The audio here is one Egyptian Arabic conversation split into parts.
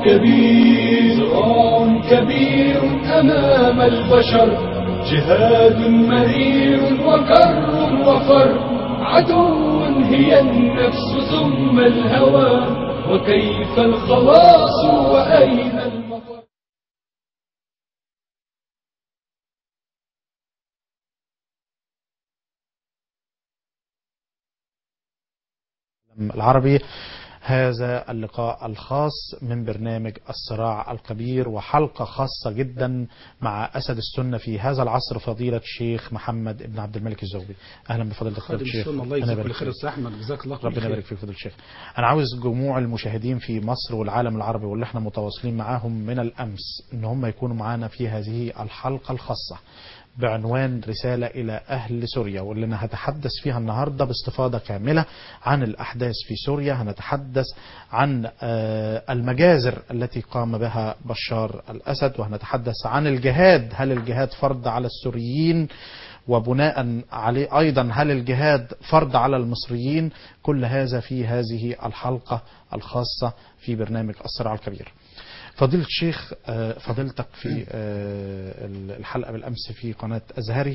كبير صراع كبير أمام البشر جهاد مرير وكر وفر عدو هي النفس ثم الهوى وكيف الخلاص وأين المفر العربي هذا اللقاء الخاص من برنامج الصراع الكبير وحلقة خاصة جدا مع أسد السنة في هذا العصر فضيلة الشيخ محمد بن عبد الملك الزوبي أهلا بفضيلة خادم فضيلة الشيخ السنة الله أنا يجزاك بارك كل خير فيك. استاذ احمد جزاك الله كل ربنا خير يبارك فيك فضيلة الشيخ أنا عاوز جموع المشاهدين في مصر والعالم العربي واللي احنا متواصلين معاهم من الأمس إن هم يكونوا معانا في هذه الحلقة الخاصة بعنوان رسالة إلى أهل سوريا واللي أنا هتحدث فيها النهاردة باستفاضة كاملة عن الأحداث في سوريا هنتحدث عن آه، المجازر التي قام بها بشار الأسد وهنتحدث عن الجهاد هل الجهاد فرض على السوريين وبناء عليه أيضا هل الجهاد فرض على المصريين كل هذا في هذه الحلقة الخاصة في برنامج الصراع الكبير فضيلة الشيخ آه، فضيلتك في آه، الحلقة بالأمس في قناة أزهري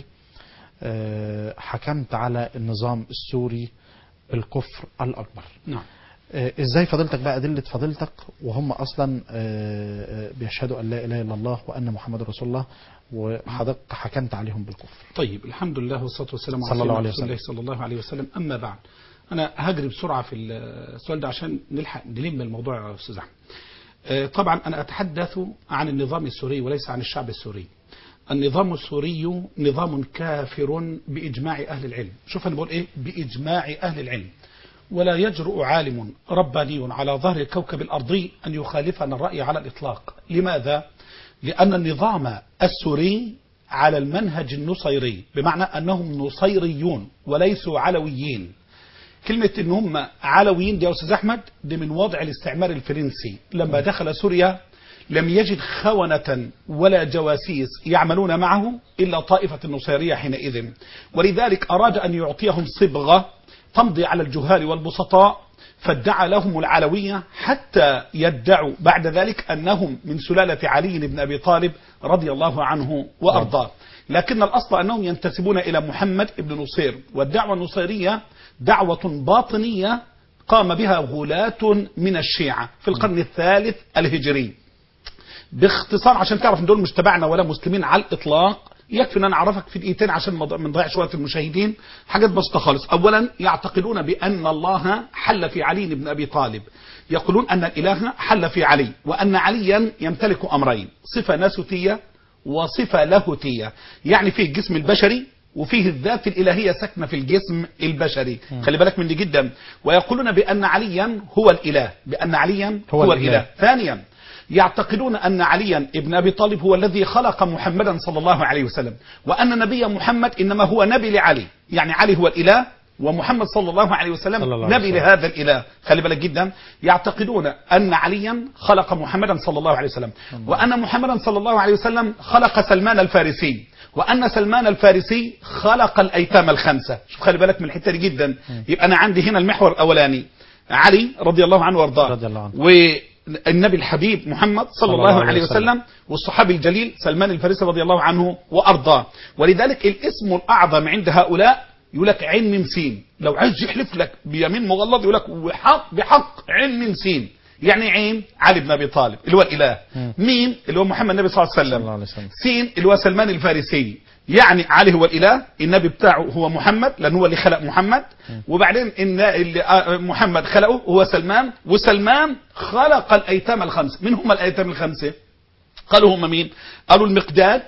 آه، حكمت على النظام السوري بالكفر الأكبر نعم آه، ازاي فضيلتك بقى أدلة فضيلتك وهم أصلا آه، آه، بيشهدوا أن لا إله إلا الله وأن محمد رسول الله وحضرتك حكمت عليهم بالكفر طيب الحمد لله والصلاه والسلام صلى على الله سيدنا عليه رسول الله وسلم. صلى الله عليه وسلم اما بعد انا هجري بسرعه في السؤال ده عشان نلحق نلم الموضوع يا استاذ احمد آه، طبعا انا اتحدث عن النظام السوري وليس عن الشعب السوري النظام السوري نظام كافر باجماع اهل العلم شوف انا بقول ايه باجماع اهل العلم ولا يجرؤ عالم رباني على ظهر الكوكب الأرضي أن يخالفنا الرأي على الإطلاق لماذا؟ لأن النظام السوري على المنهج النصيري بمعنى أنهم نصيريون وليسوا علويين كلمة ان هم علويين دي يا استاذ احمد دي من وضع الاستعمار الفرنسي لما دخل سوريا لم يجد خونة ولا جواسيس يعملون معه الا طائفة النصيرية حينئذ ولذلك اراد ان يعطيهم صبغة تمضي على الجهال والبسطاء فادعى لهم العلوية حتى يدعوا بعد ذلك أنهم من سلالة علي بن أبي طالب رضي الله عنه وأرضاه لكن الأصل أنهم ينتسبون إلى محمد بن نصير والدعوة النصيرية دعوة باطنية قام بها غلاة من الشيعة في القرن الثالث الهجري باختصار عشان تعرف ان دول مش تبعنا ولا مسلمين على الاطلاق يكفي ان انا اعرفك في دقيقتين عشان ما ما نضيعش وقت المشاهدين حاجات بسيطه خالص اولا يعتقدون بان الله حل في علي بن ابي طالب يقولون ان الاله حل في علي وان عليا يمتلك امرين صفه ناسوتيه وصفه لاهوتيه يعني فيه الجسم البشري وفيه الذات الإلهية ساكنة في الجسم البشري خلي بالك من دي جدا ويقولون بأن عليا هو الإله بأن عليا هو هو, الإله. الإله ثانيا يعتقدون أن عليا ابن أبي طالب هو الذي خلق محمدا صلى الله عليه وسلم وأن نبي محمد إنما هو نبي لعلي يعني علي هو الإله ومحمد صلى الله عليه وسلم صلى الله عليه نبي وسلم. لهذا الإله خلي بالك جدا يعتقدون أن عليا خلق محمدا صلى الله عليه وسلم وأن محمدا صلى الله عليه وسلم خلق سلمان الفارسي وأن سلمان الفارسي خلق الأيتام الخمسة شوف خلي بالك من الحتة دي جدا يبقى أنا عندي هنا المحور الأولاني علي رضي الله عنه وارضاه رضي الله عنه. والنبي الحبيب محمد صلى الله عليه وسلم والصحابي الجليل سلمان الفارسي رضي الله عنه وارضاه ولذلك الاسم الاعظم عند هؤلاء يقول لك عين من سين لو عايز يحلف لك بيمين مغلظ يقول لك وحق بحق عين من سين يعني عين علي بن ابي طالب اللي هو الاله ميم اللي هو محمد النبي صلى الله عليه صلى الله عليه وسلم وسلم. سين اللي هو سلمان الفارسي يعني علي هو الاله النبي بتاعه هو محمد لان هو اللي خلق محمد وبعدين ان اللي آه، محمد خلقه هو سلمان وسلمان خلق الايتام الخمسه من هم الايتام الخمسه قالوا هم مين قالوا المقداد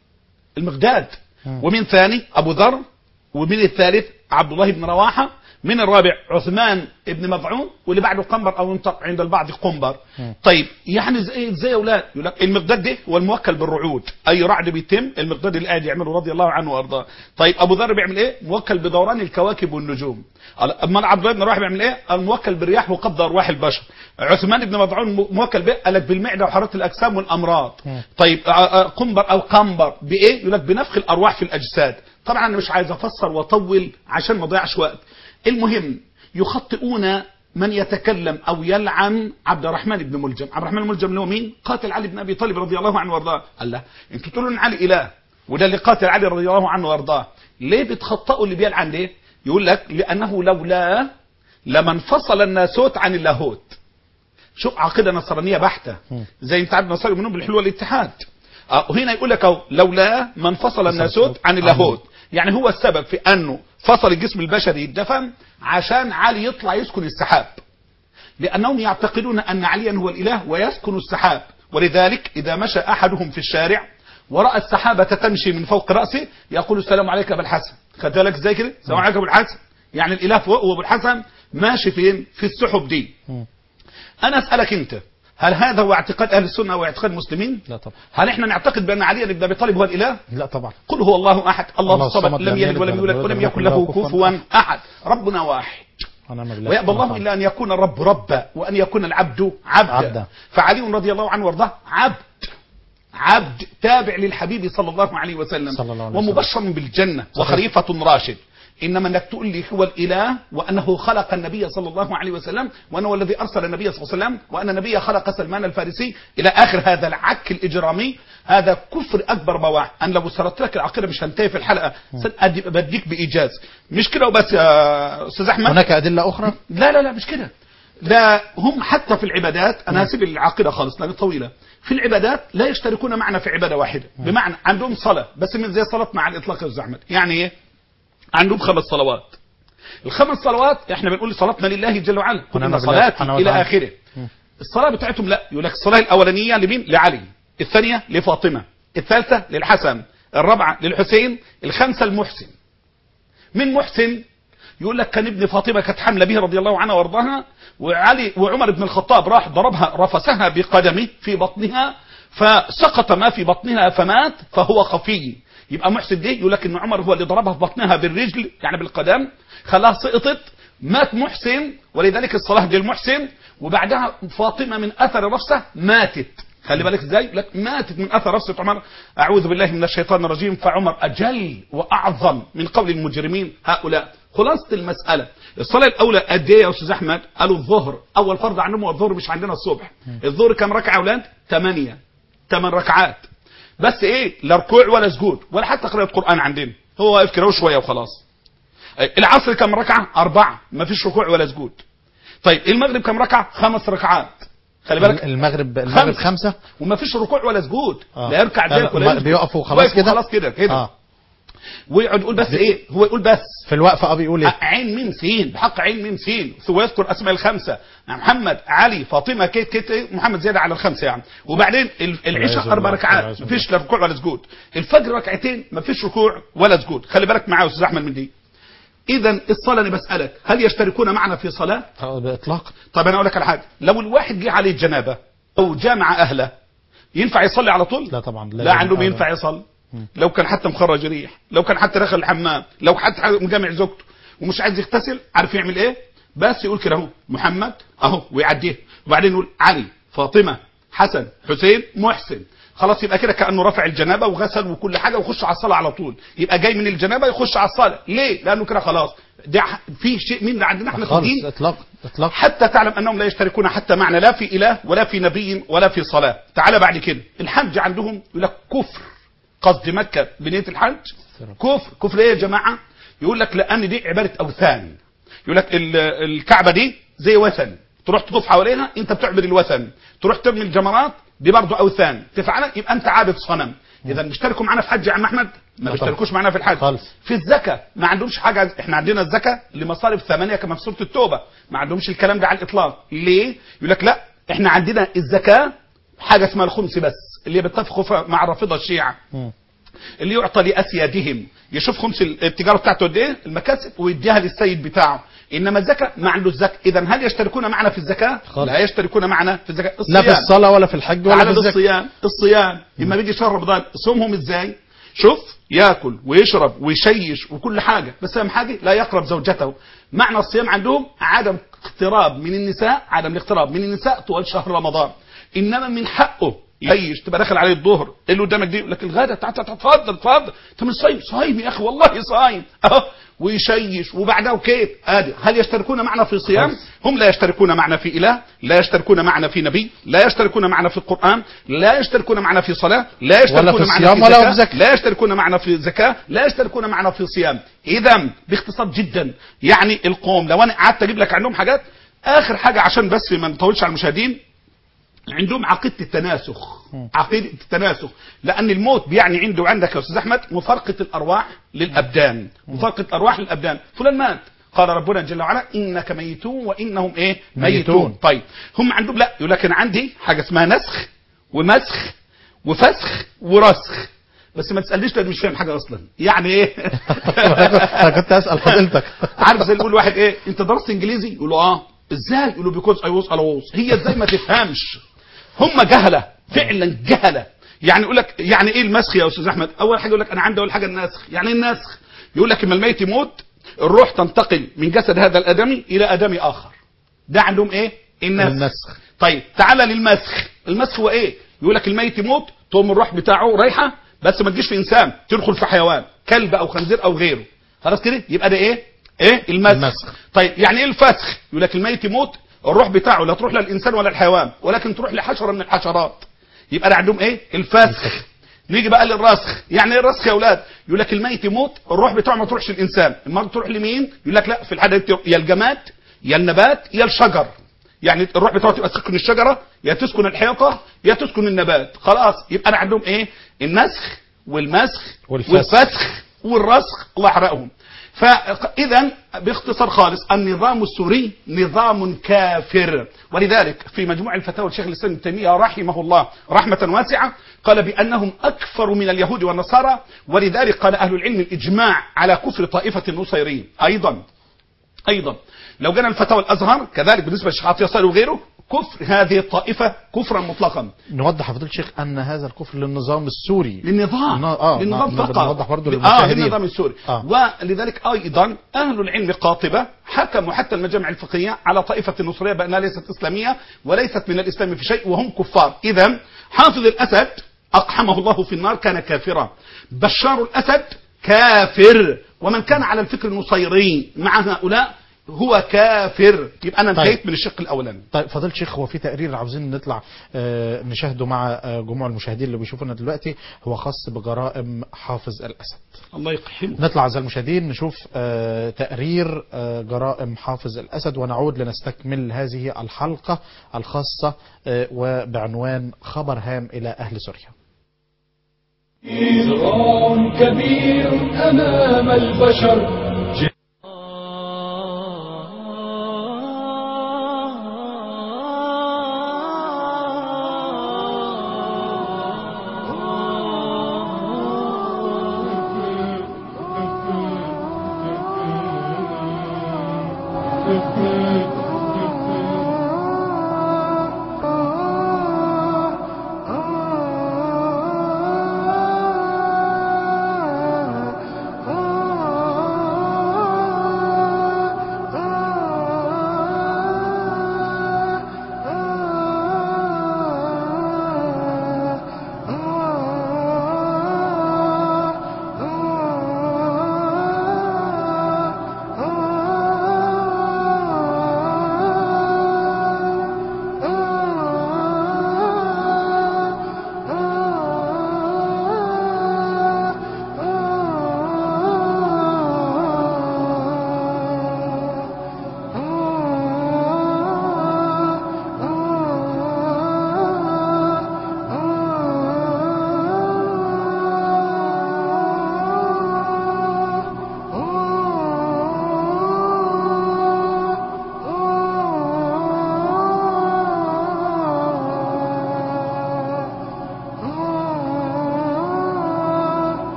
المقداد ومن ثاني ابو ذر ومن الثالث عبد الله بن رواحه من الرابع عثمان بن مضعون واللي بعده قنبر او ينطق عند البعض قنبر طيب يعني زي زي يا اولاد يقول لك المقداد ده هو الموكل بالرعود اي رعد بيتم المقداد اللي قاعد يعمله رضي الله عنه وارضاه طيب ابو ذر بيعمل ايه موكل بدوران الكواكب والنجوم اما عبد الله بن رواحه بيعمل ايه الموكل بالرياح وقبض ارواح البشر عثمان بن مضعون موكل بايه قال لك بالمعده وحراره الاجسام والامراض طيب آه، آه، قنبر او قنبر بايه يقول لك بنفخ الارواح في الاجساد طبعا انا مش عايز افسر واطول عشان ما اضيعش وقت المهم يخطئون من يتكلم او يلعن عبد الرحمن بن ملجم عبد الرحمن بن ملجم اللي هو مين قاتل علي بن ابي طالب رضي الله عنه وارضاه قال له انتوا تقولوا ان علي اله وده اللي قاتل علي رضي الله عنه وارضاه ليه بتخطئوا اللي بيلعن ليه يقول لك لانه لولا لما انفصل الناسوت عن اللاهوت شوف عقيده نصرانيه بحته زي انت عارف النصارى يؤمنون بالحلول والاتحاد اه هنا يقول لك اهو لولا ما انفصل الناسوت عن اللاهوت يعني هو السبب في انه فصل الجسم البشري يدفن عشان علي يطلع يسكن السحاب لانهم يعتقدون ان عليا هو الاله ويسكن السحاب ولذلك اذا مشى احدهم في الشارع وراى السحابه تمشي من فوق راسه يقول السلام عليك يا ابا الحسن خدت بالك ازاي كده السلام عليك يا ابو الحسن يعني الاله فوق وابو الحسن ماشي فين في السحب دي انا اسالك انت هل هذا هو اعتقاد اهل السنه واعتقاد المسلمين لا طبعا هل احنا نعتقد بان علي بن ابي طالب هو الاله لا طبعا قل هو الله احد الله الله الصمد الصمد لم يلد ولم يولد ولم يكن له كفوا احد ربنا واحد ونعم بالله ويأبى الله إلا أن يكون الرب ربا وأن يكون العبد عبدا, عبدا. فعلي رضي الله عنه وارضاه عبد عبد تابع للحبيب صلى الله عليه وسلم صلى الله عليه وسلم. ومبشر بالجنة وخليفة راشد إنما أنك تقول لي هو الإله وأنه خلق النبي صلى الله عليه وسلم وأنه الذي أرسل النبي صلى الله عليه وسلم وأن النبي خلق سلمان الفارسي إلى آخر هذا العك الإجرامي هذا كفر أكبر بواح أنا لو سردت لك العقيدة مش هنتهي في الحلقة سأدي- بديك بإيجاز مش كده وبس يا أستاذ أحمد هناك أدلة أخرى لا لا لا مش كده لا هم حتى في العبادات انا هسيب العقيده خالص لان طويله في العبادات لا يشتركون معنا في عباده واحده بمعنى عندهم صلاه بس من زي صلاه مع الاطلاق يا استاذ احمد يعني ايه عندهم خمس صلوات الخمس صلوات احنا بنقول صلاتنا لله جل وعلا قل ونعم ان بالله صلاتي سبحانه الى وتعالى. اخره الصلاه بتاعتهم لا يقول لك الصلاه الاولانيه لمين لعلي الثانيه لفاطمه الثالثه للحسن الرابعه للحسين الخامسه المحسن من محسن يقول لك كان ابن فاطمه كانت حامله به رضي الله عنها وارضاها وعلي وعمر بن الخطاب راح ضربها رفسها بقدمه في بطنها فسقط ما في بطنها فمات فهو خفي يبقى محسن دي يقول لك ان عمر هو اللي ضربها في بطنها بالرجل يعني بالقدم خلاها سقطت مات محسن ولذلك الصلاه دي المحسن وبعدها فاطمه من اثر رفسه ماتت خلي بالك ازاي يقول لك ماتت من اثر رفسه عمر اعوذ بالله من الشيطان الرجيم فعمر اجل واعظم من قول المجرمين هؤلاء خلاصه المساله الصلاه الاولى قد ايه يا استاذ احمد قالوا الظهر اول فرض عندهم هو الظهر مش عندنا الصبح الظهر كم ركعه يا اولاد ثمانيه ثمان ركعات بس ايه لا ركوع ولا سجود ولا حتى قراءه قران عندنا هو واقف كده شويه وخلاص العصر كم ركعه اربعه ما فيش ركوع ولا سجود طيب المغرب كم ركعه خمس ركعات خلي بالك المغرب المغرب خمسة. خمسة وما فيش ركوع ولا سجود آه. لا يركع لا، ذلك لا، ولا ما- يسجد. بيقفوا خلاص واقف كده؟ خلاص كده كده اه ويقعد يقول بس ايه هو يقول بس في الوقفة اه بيقول ايه عين ميم سين بحق عين ميم سين ثم يذكر اسماء الخمسه محمد علي فاطمه كيت كيت إيه؟ محمد زياده على الخمسه يعني وبعدين ال- العشاء والعياذ اربع بالله، ركعات والعياذ مفيش لا ركوع ولا سجود الفجر ركعتين مفيش ركوع ولا سجود خلي بالك معايا يا استاذ احمد من دي اذا الصلاه انا بسالك هل يشتركون معنا في صلاه آه، باطلاق طب انا اقول لك على حاجه لو الواحد جه عليه جنابه او جامع اهله ينفع يصلي على طول لا طبعا لا عندهم ينفع يصلي لو كان حتى مخرج ريح لو كان حتى دخل الحمام لو حتى مجامع زوجته ومش عايز يغتسل عارف يعمل ايه بس يقول كده اهو محمد اهو ويعديه وبعدين يقول علي فاطمه حسن حسين محسن خلاص يبقى كده كانه رفع الجنابه وغسل وكل حاجه ويخش على الصلاه على طول يبقى جاي من الجنابه يخش على الصلاه ليه لانه كده خلاص ده ح- في شيء من اللي عندنا احنا في خالص الدين اطلاق اطلاق حتى تعلم انهم لا يشتركون حتى معنا لا في اله ولا في نبي ولا في صلاه تعال بعد كده الحج عندهم يقول لك كفر قصد مكه بنيه الحج كفر كفر ايه يا جماعه يقول لك لان دي عباده اوثان يقول لك ال- الكعبه دي زي وثن تروح تطوف حواليها انت بتعبد الوثن تروح ترمي الجمرات دي برضه اوثان تفعلها يبقى انت عابد صنم اذا بيشتركوا معانا في حج يا عم احمد ما طبعا. بيشتركوش معانا في الحج خالص. في الزكاة ما عندهمش حاجة احنا عندنا الزكاة لمصارف ثمانية كما في سورة التوبة ما عندهمش الكلام ده على الإطلاق ليه؟ يقول لك لا احنا عندنا الزكاة حاجة اسمها الخمس بس اللي بيتفقوا فيها مع الرافضة الشيعة مم. اللي يعطى لأسيادهم يشوف خمس التجارة بتاعته قد ايه المكاسب ويديها للسيد بتاعه انما الزكاة ما عنده الزكاة اذا هل يشتركون معنا في الزكاة؟ خالص. لا يشتركون معنا في الزكاة لا في الصيام. الصلاة ولا في الحج ولا في على الزكاة الصيام الصيام اما بيجي شهر رمضان صومهم ازاي شوف ياكل ويشرب ويشيش وكل حاجه بس اهم حاجه لا يقرب زوجته معنى الصيام عندهم عدم اقتراب من النساء عدم الاقتراب من النساء طوال شهر رمضان انما من حقه يعيش تبقى داخل عليه الظهر إيه اللي قدامك دي يقول لك الغدا تعال تعال اتفضل اتفضل انت مش صايم صايم يا اخي والله صايم اهو ويشيش وبعدها وكيف ادي هل يشتركون معنا في صيام خلاص. هم لا يشتركون معنا في اله لا يشتركون معنا في نبي لا يشتركون معنا في القران لا يشتركون معنا في صلاه لا يشتركون في معنا الصيام في ولا زكاه في زكاة. لا يشتركون معنا في زكاه لا يشتركون معنا في صيام اذا باختصار جدا يعني القوم لو انا قعدت اجيب لك عنهم حاجات اخر حاجه عشان بس ما نطولش على المشاهدين عندهم عقيده التناسخ عقيده التناسخ لان الموت بيعني عنده وعندك يا استاذ احمد مفارقه الارواح للابدان مفارقه الارواح للابدان فلان مات قال ربنا جل وعلا انك ميتون وانهم ايه ميتون. ميتون طيب هم عندهم لا يقول لك انا عندي حاجه اسمها نسخ ومسخ وفسخ ورسخ بس ما تسالنيش لان مش فاهم حاجه اصلا يعني ايه انا كنت اسال حضرتك عارف زي اللي يقول واحد ايه انت درست انجليزي يقول له اه ازاي يقول له بيكوز اي ووز الوز هي ازاي ما تفهمش هم جهله فعلا جهله يعني يقول لك يعني ايه المسخ يا استاذ احمد اول حاجه يقول لك انا عندي اول حاجه النسخ يعني ايه النسخ يقول لك اما الميت يموت الروح تنتقل من جسد هذا الادمي الى ادمي اخر ده عندهم ايه النسخ, النسخ. طيب تعالى للمسخ المسخ هو ايه يقول لك الميت يموت تقوم الروح بتاعه رايحه بس ما تجيش في انسان تدخل في حيوان كلب او خنزير او غيره خلاص كده يبقى ده ايه ايه المسخ, المسخ. طيب يعني ايه الفسخ يقول لك الميت يموت الروح بتاعه لا تروح للانسان ولا الحيوان ولكن تروح لحشره من الحشرات يبقى ده عندهم ايه الفسخ نيجي بقى للرسخ يعني ايه الرسخ يا اولاد يقول لك الميت يموت الروح بتاعه ما تروحش للانسان المرض تروح لمين يقول لك لا في الحاله دي يا الجماد يا النبات يا الشجر يعني الروح بتاعه تبقى تسكن الشجره يا تسكن الحيطه يا تسكن النبات خلاص يبقى انا عندهم ايه النسخ والمسخ والفسخ. والفسخ والرسخ الله يحرقهم فاذا باختصار خالص النظام السوري نظام كافر ولذلك في مجموع الفتاوى الشيخ الاسلام ابن تيميه رحمه الله رحمه واسعه قال بانهم اكفر من اليهود والنصارى ولذلك قال اهل العلم الاجماع على كفر طائفه النصيريين ايضا ايضا لو جينا الفتاوى الازهر كذلك بالنسبه للشيخ عطيه صالح وغيره كفر هذه الطائفه كفرا مطلقا نوضح فضيله الشيخ ان هذا الكفر للنظام السوري للنظام نا- آه، للنظام نا- فقط بنوضح برضو اه للمشاهدين. للنظام السوري آه. ولذلك ايضا اهل العلم قاطبه حكموا حتى المجامع الفقهيه على طائفه النصريه بانها ليست اسلاميه وليست من الاسلام في شيء وهم كفار اذا حافظ الاسد اقحمه الله في النار كان كافرا بشار الاسد كافر ومن كان على الفكر النصيري مع هؤلاء هو كافر يبقى انا طيب. انتهيت من الشق الاولاني طيب فضيله الشيخ هو في تقرير عاوزين نطلع آه، نشاهده مع آه، جموع المشاهدين اللي بيشوفونا دلوقتي هو خاص بجرائم حافظ الاسد الله يقحمه نطلع اعزائي المشاهدين نشوف آه، تقرير آه، جرائم حافظ الاسد ونعود لنستكمل هذه الحلقه الخاصه آه، وبعنوان خبر هام الى اهل سوريا صراع كبير أمام البشر Ah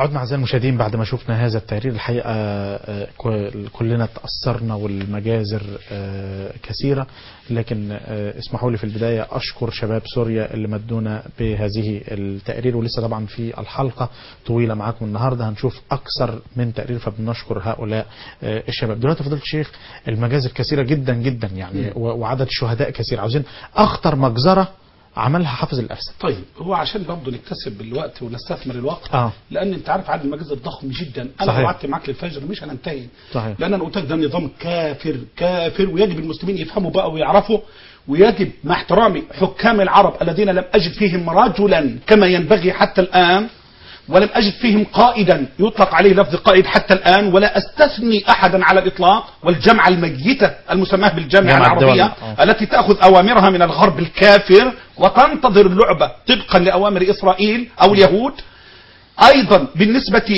عدنا أعزائي المشاهدين بعد ما شفنا هذا التقرير الحقيقة آه، ك- كلنا تأثرنا والمجازر آه، كثيرة لكن آه، اسمحوا لي في البداية أشكر شباب سوريا اللي مدونا بهذه التقرير ولسه طبعا في الحلقة طويلة معاكم النهاردة هنشوف أكثر من تقرير فبنشكر هؤلاء آه، الشباب دلوقتي فضلت الشيخ المجازر كثيرة جدا جدا يعني و- وعدد شهداء كثير عاوزين أخطر مجزرة عملها حافظ الأسد طيب هو عشان برضه نكتسب الوقت ونستثمر الوقت آه. لان انت عارف عدد المجازر ضخم جدا انا صحيح. لو قعدت معاك للفجر مش هننتهي صحيح. لان انا قلت لك ده نظام كافر كافر ويجب المسلمين يفهموا بقى ويعرفوا ويجب مع احترامي حكام العرب الذين لم اجد فيهم رجلا كما ينبغي حتى الان ولم أجد فيهم قائدا يطلق عليه لفظ قائد حتى الآن ولا أستثني أحدا على الإطلاق والجمعة الميتة المسماة بالجامعة جامعة الدول. العربية آه. التي تأخذ أوامرها من الغرب الكافر وتنتظر اللعبة طبقا لأوامر إسرائيل أو اليهود أيضا بالنسبة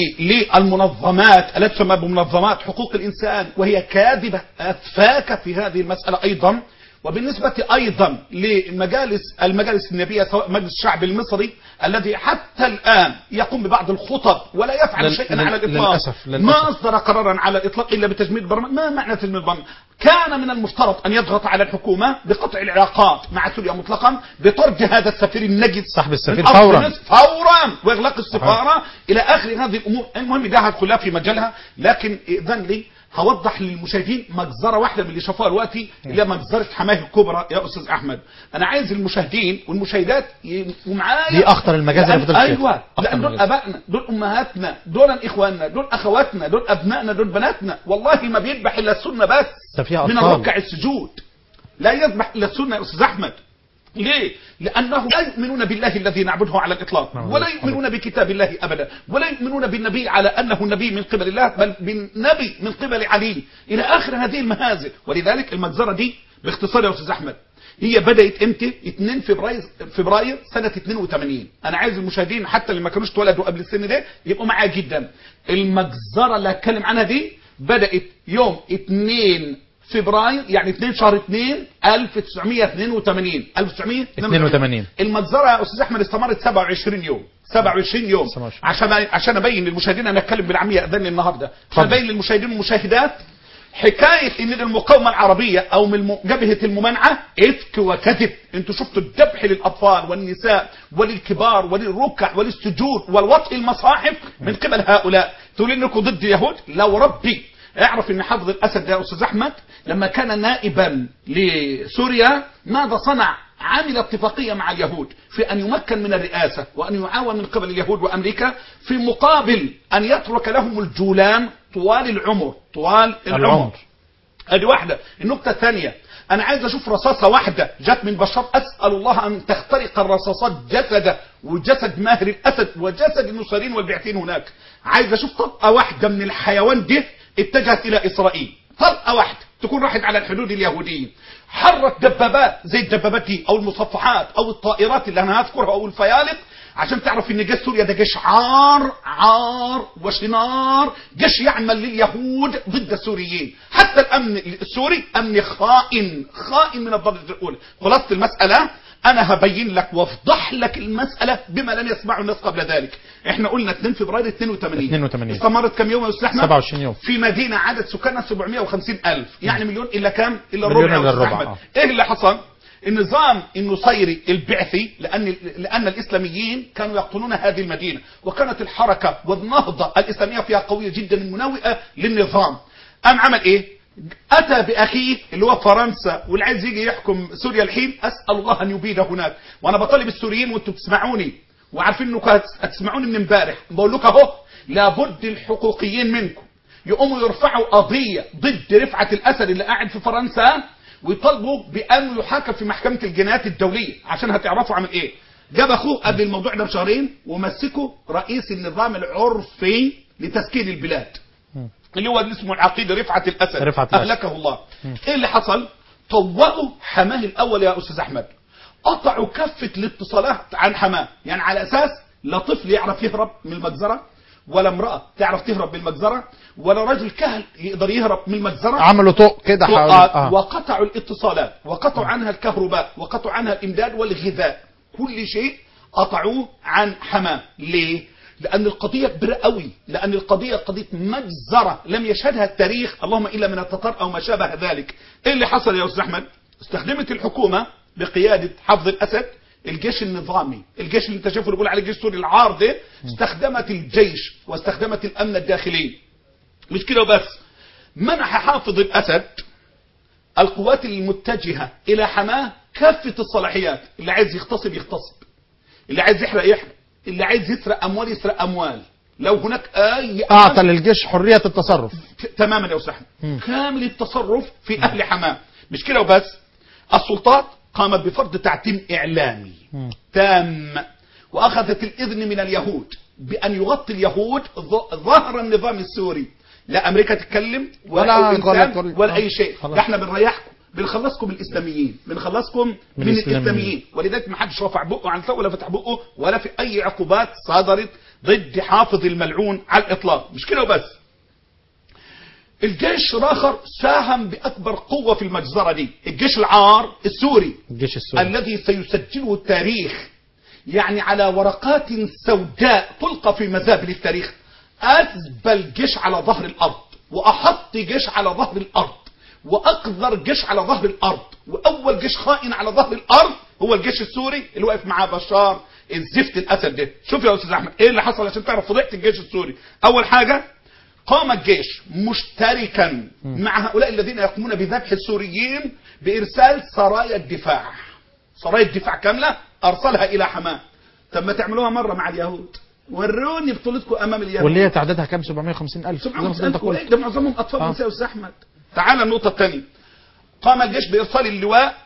للمنظمات التي تسمى بمنظمات حقوق الإنسان وهي كاذبة أتفاكة في هذه المسألة أيضا وبالنسبة أيضا لمجالس المجالس النبية سواء مجلس الشعب المصري الذي حتى الآن يقوم ببعض الخطب ولا يفعل لل- شيئا لل- على الإطلاق للأسف- للأسف. ما أصدر قرارا على الإطلاق إلا بتجميد البرلمان ما معنى تجميد البرلمان كان من المفترض أن يضغط على الحكومة بقطع العلاقات مع سوريا مطلقا بطرد هذا السفير النجس سحب السفير من أرض فوراً. مصر فورا واغلاق السفاره الى اخر هذه الامور المهم ده هدخلها في مجالها لكن اذن لي هوضح للمشاهدين مجزره واحده من اللي شافوها دلوقتي اللي هي مجزره حماه الكبرى يا استاذ احمد انا عايز المشاهدين والمشاهدات يبقوا معايا دي أخطر المجازر اللي لأن- فضلت فيها. ايوه أخطر لان دول المجازر. ابائنا دول امهاتنا دول اخواننا دول اخواتنا دول ابنائنا دول بناتنا والله ما بيذبح الا السنه بس ده فيها من أطفال. الركع السجود لا يذبح الا السنه يا استاذ احمد ليه؟ لأنه لا يؤمنون بالله الذي نعبده على الإطلاق نعم. ولا يؤمنون بكتاب الله أبدا ولا يؤمنون بالنبي على أنه نبي من قبل الله بل بالنبي من قبل علي إلى آخر هذه المهازل ولذلك المجزرة دي باختصار يا أستاذ أحمد هي بدأت امتى 2 فبراير فبراير سنة 82 أنا عايز المشاهدين حتى اللي ما كانوش اتولدوا قبل السن ده يبقوا معايا جدا المجزرة اللي هتكلم عنها دي بدأت يوم 2 فبراير يعني 2 شهر 2 1982 82. المجزره يا استاذ احمد استمرت 27 يوم 27 يوم 27. عشان عشان ابين للمشاهدين انا اتكلم بالعاميه اذن النهارده عشان اتفضل. ابين للمشاهدين والمشاهدات حكايه ان المقاومه العربيه او من الم- جبهه الممانعه افك وكذب انتوا شفتوا الذبح للاطفال والنساء وللكبار وللركع وللسجود والوطء المصاحف من قبل هؤلاء تقول انكم ضد اليهود لو ربي اعرف ان حافظ الاسد يا استاذ احمد لما كان نائبا لسوريا ماذا صنع عمل اتفاقية مع اليهود في أن يمكن من الرئاسة وأن يعاون من قبل اليهود وأمريكا في مقابل أن يترك لهم الجولان طوال العمر طوال العمر, العمر. ادي واحدة النقطة الثانية انا عايز اشوف رصاصة واحدة جت من بشار اسأل الله ان تخترق الرصاصات جسده وجسد ماهر الاسد وجسد النصارين والبعثين هناك عايز اشوف طلقة واحدة من الحيوان ده اتجهت الى اسرائيل طلقة واحدة تكون راحت على الحدود اليهودية حرك دبابات زي الدبابات دي او المصفحات او الطائرات اللي انا هذكرها او الفيالق عشان تعرف ان جيش سوريا ده جيش عار عار وشنار جيش يعمل لليهود ضد السوريين حتى الامن السوري امن خائن خائن من الدرجه الاولى خلاصه المساله انا هبين لك وافضح لك المساله بما لم يسمعه الناس قبل ذلك احنا قلنا 2 فبراير 82 82. استمرت كم يوم يا استاذ احمد 27 يوم. في مدينه عدد سكانها 750 الف يعني مليون الا كام الا مليون الربع يا إلا أستاذ الربع، أحمد. آه. ايه اللي حصل النظام النصيري البعثي لان لان الاسلاميين كانوا يقتلون هذه المدينه وكانت الحركه والنهضه الاسلاميه فيها قويه جدا مناوئه للنظام قام عمل ايه اتى باخيه اللي هو فرنسا واللي عايز يجي يحكم سوريا الحين اسال الله ان يبيد هناك وانا بطالب السوريين وانتم بتسمعوني وعارفين انكم هتس- هتسمعوني من امبارح بقول لكم اهو لابد الحقوقيين منكم يقوموا يرفعوا قضيه ضد رفعه الاسد اللي قاعد في فرنسا ويطالبوا بانه يحاكم في محكمه الجنايات الدوليه عشان هتعرفوا عمل ايه جاب اخوه قبل الموضوع ده بشهرين ومسكه رئيس النظام العرفي لتسكين البلاد اللي هو اللي اسمه العقيد رفعه الاسد رفعة الأسد. اهلكه الله ايه اللي حصل طوقوا حماه الاول يا استاذ احمد قطعوا كافه الاتصالات عن حماه يعني على اساس لا طفل يعرف يهرب من المجزره ولا امراه تعرف تهرب من المجزره ولا رجل كهل يقدر يهرب من المجزره عملوا طوق كده حوالين وقع- آه. وقطعوا الاتصالات وقطعوا عنها الكهرباء وقطعوا عنها الامداد والغذاء كل شيء قطعوه عن حماه ليه لأن القضية كبيرة قوي لأن القضية قضية مجزرة لم يشهدها التاريخ اللهم إلا من التتار أو ما شابه ذلك إيه اللي حصل يا أستاذ أحمد استخدمت الحكومة بقيادة حفظ الأسد الجيش النظامي الجيش اللي انت شايفه اللي بيقول عليه الجيش السوري العار ده استخدمت الجيش واستخدمت الأمن الداخلي مش كده وبس منح حافظ الأسد القوات المتجهة إلى حماه كافة الصلاحيات اللي عايز يغتصب يغتصب اللي عايز يحرق يحرق اللي عايز يسرق أموال يسرق أموال لو هناك أي اعطى للجيش حريه التصرف ت- تماما يا أستاذ أحمد. كامل التصرف في أهل حماه مش كده وبس السلطات قامت بفرض تعتيم إعلامي تام وأخذت الإذن من اليهود بأن يغطي اليهود ظ- ظهر النظام السوري لا أمريكا تتكلم ولا, ولا- ولا إنسان ولا طريق. ولا آه. أي شيء خلاص. ده احنا بنريحكم بنخلصكم من الإسلاميين بنخلصكم من, من الإسلاميين. الإسلاميين ولذلك ما حدش رفع بقه عن ثوره ولا فتح بقه ولا في أي عقوبات صدرت ضد حافظ الملعون على الإطلاق مش كده وبس الجيش الاخر ساهم باكبر قوه في المجزره دي الجيش العار السوري الجيش السوري الذي سيسجله التاريخ يعني على ورقات سوداء تلقى في مزابل التاريخ أزبل جيش على ظهر الأرض وأحط جيش على ظهر الأرض وأقذر جيش على ظهر الأرض وأول جيش خائن على ظهر الأرض هو الجيش السوري اللي واقف معاه بشار الزفت الأسد ده شوف يا أستاذ أحمد إيه اللي حصل عشان تعرف فضيحة الجيش السوري أول حاجة قام الجيش مشتركا مع هؤلاء الذين يقومون بذبح السوريين بإرسال سرايا الدفاع سرايا الدفاع كاملة أرسلها إلى حماه طب ما تعملوها مرة مع اليهود وروني بطولتكم أمام اليهود واللي هي تعدادها كام 750 الف سبحان الله ده معظمهم أطفال آه. ونساء أستاذ أحمد تعال النقطة الثانية قام الجيش بإرسال اللواء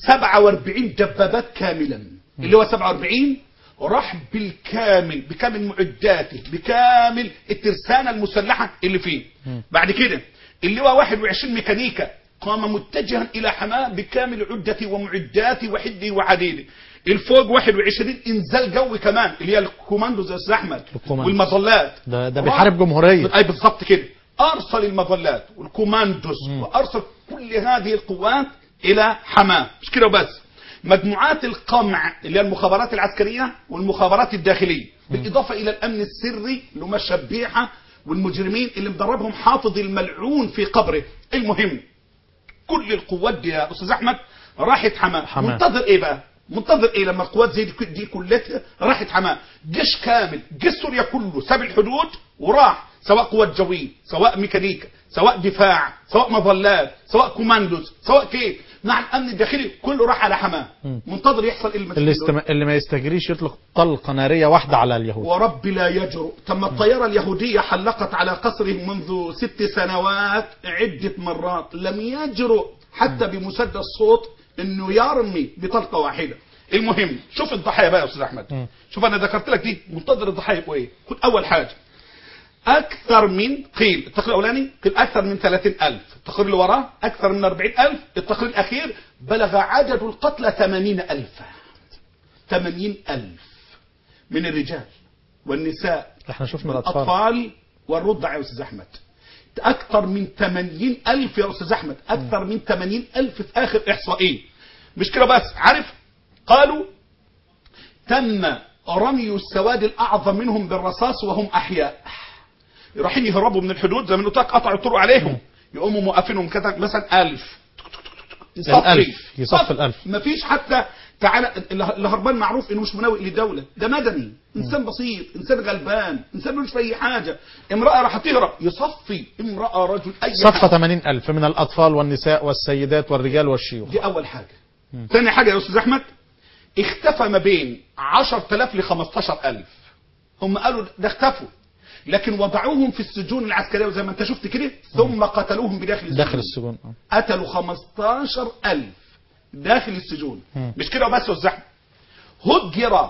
47 دبابات كاملا اللواء 47 راح بالكامل بكامل معداته بكامل الترسانة المسلحة اللي فيه بعد كده اللواء 21 ميكانيكا قام متجها إلى حماه بكامل عدته ومعداته وحده وعديده الفوق 21 انزال جوي كمان اللي هي الكوماندوز يا استاذ احمد الكوماندوز. والمظلات ده ده راح- بيحارب جمهوريه اي بالضبط كده ارسل المظلات والكوماندوز وارسل كل هذه القوات الى حماه مش كده وبس مجموعات القمع اللي هي المخابرات العسكريه والمخابرات الداخليه بالاضافه الى الامن السري اللي هم الشبيحه والمجرمين اللي مدربهم حافظ الملعون في قبره المهم كل القوات دي يا استاذ احمد راحت حماه حماة. منتظر ايه بقى منتظر ايه لما القوات زي دي, دي كلها راحت حماه جيش كامل جيش سوريا كله ساب الحدود وراح سواء قوات جويه سواء ميكانيكا سواء دفاع سواء مظلات سواء كوماندوز سواء كيف مع الامن الداخلي كله راح على حماه منتظر يحصل ايه اللي, المسؤولين استم... اللي ما يستجريش يطلق طلقه ناريه واحده على اليهود ورب لا يجرؤ تم الطيارة اليهودية حلقت على قصره منذ ست سنوات عدة مرات لم يجرؤ حتى بمسدس صوت انه يرمي بطلقة واحدة المهم شوف الضحايا بقى يا استاذ احمد شوف انا ذكرت لك دي منتظر الضحايا يبقوا ايه خد اول حاجة اكثر من قيل التقرير الاولاني قيل اكثر من 30000 التقرير اللي وراه اكثر من 40000 التقرير الاخير بلغ عدد القتلى 80000 80000 من الرجال والنساء احنا شفنا الاطفال الأطفال والرضع يا أستاذ أحمد أكثر من 80 ألف يا أستاذ أحمد أكثر من 80 ألف في آخر إحصائية مش كده بس عارف قالوا تم رمي السواد الأعظم منهم بالرصاص وهم أحياء رايحين يهربوا من الحدود زي ما قلت لك قطعوا الطرق عليهم يقوموا موقفينهم كده مثلا 1000 الألف، يصفي الألف. مفيش حتى تعالى اللي هربان معروف انه مش مناوئ للدوله ده مدني انسان بسيط انسان غلبان انسان ملوش في اي حاجه امراه راح تهرب يصفي امراه رجل اي صفى حاجة. 80000 من الأطفال والنساء والسيدات والرجال والشيوخ دي اول حاجه ثاني حاجه يا استاذ احمد اختفى ما بين 10000 ل 15000 هم قالوا ده اختفوا لكن وضعوهم في السجون العسكريه وزي ما انت شفت كده ثم قتلوهم بداخل السجون داخل السجون آه. قتلوا 15000 داخل السجون مم. مش كده وبس يا أستاذ أحمد. هجر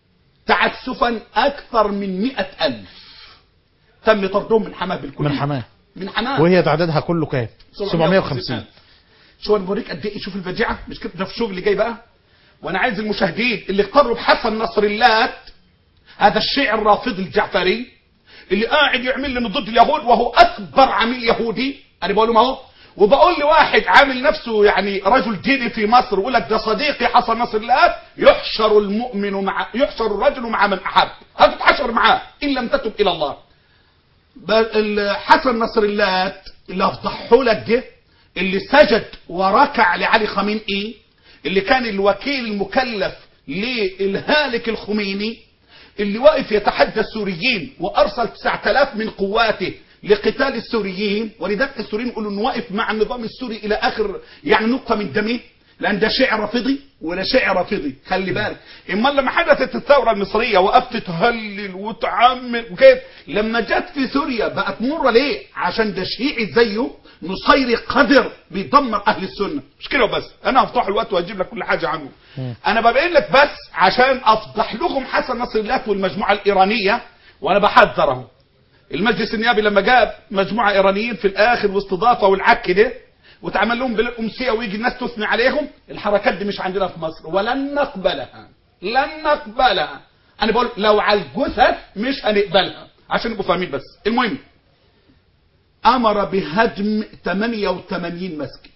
تعسفا اكثر من 100000 تم طردهم من حماه بالكليه من حماه من حماه وهي تعدادها كله كام 750 شو انا بوريك قد ايه شوف الفجيعه مش كده ده في الشغل اللي جاي بقى وانا عايز المشاهدين اللي اقتروا بحسن نصر الله هذا الشيع الرافضي الجعفري اللي قاعد يعمل لنا ضد اليهود وهو اكبر عميل يهودي انا بقول لهم اهو وبقول لواحد عامل نفسه يعني رجل ديني في مصر ويقول لك ده صديقي حسن نصر الله يحشر المؤمن مع يحشر الرجل مع من احب هتتحشر معاه ان لم تتب الى الله ب- ال- حسن نصر الله اللي افضحه لك ده اللي سجد وركع لعلي خامنئي اللي كان الوكيل المكلف للهالك الخميني اللي واقف يتحدى السوريين وارسل 9000 من قواته لقتال السوريين ولذلك السوريين يقولوا انه واقف مع النظام السوري الى اخر يعني نقطه من دمه لان ده شيء رافضي ولا شيء رافضي خلي بالك اما لما حدثت الثوره المصريه وقفت تهلل وتعمل وكيف لما جت في سوريا بقت مره ليه عشان ده شيعي زيه نصيري قذر بيدمر اهل السنه مش كده وبس انا هفتح الوقت وهجيب لك كل حاجه عنه انا ببين لك بس عشان افضح لكم حسن نصر الله والمجموعه الايرانيه وانا بحذره المجلس النيابي لما جاب مجموعه ايرانيين في الاخر واستضافه والعك ده وتعمل لهم بالامسيه ويجي الناس تثني عليهم الحركات دي مش عندنا في مصر ولن نقبلها لن نقبلها انا بقول لو على الجثث مش هنقبلها عشان نبقوا فاهمين بس المهم امر بهدم 88 مسجد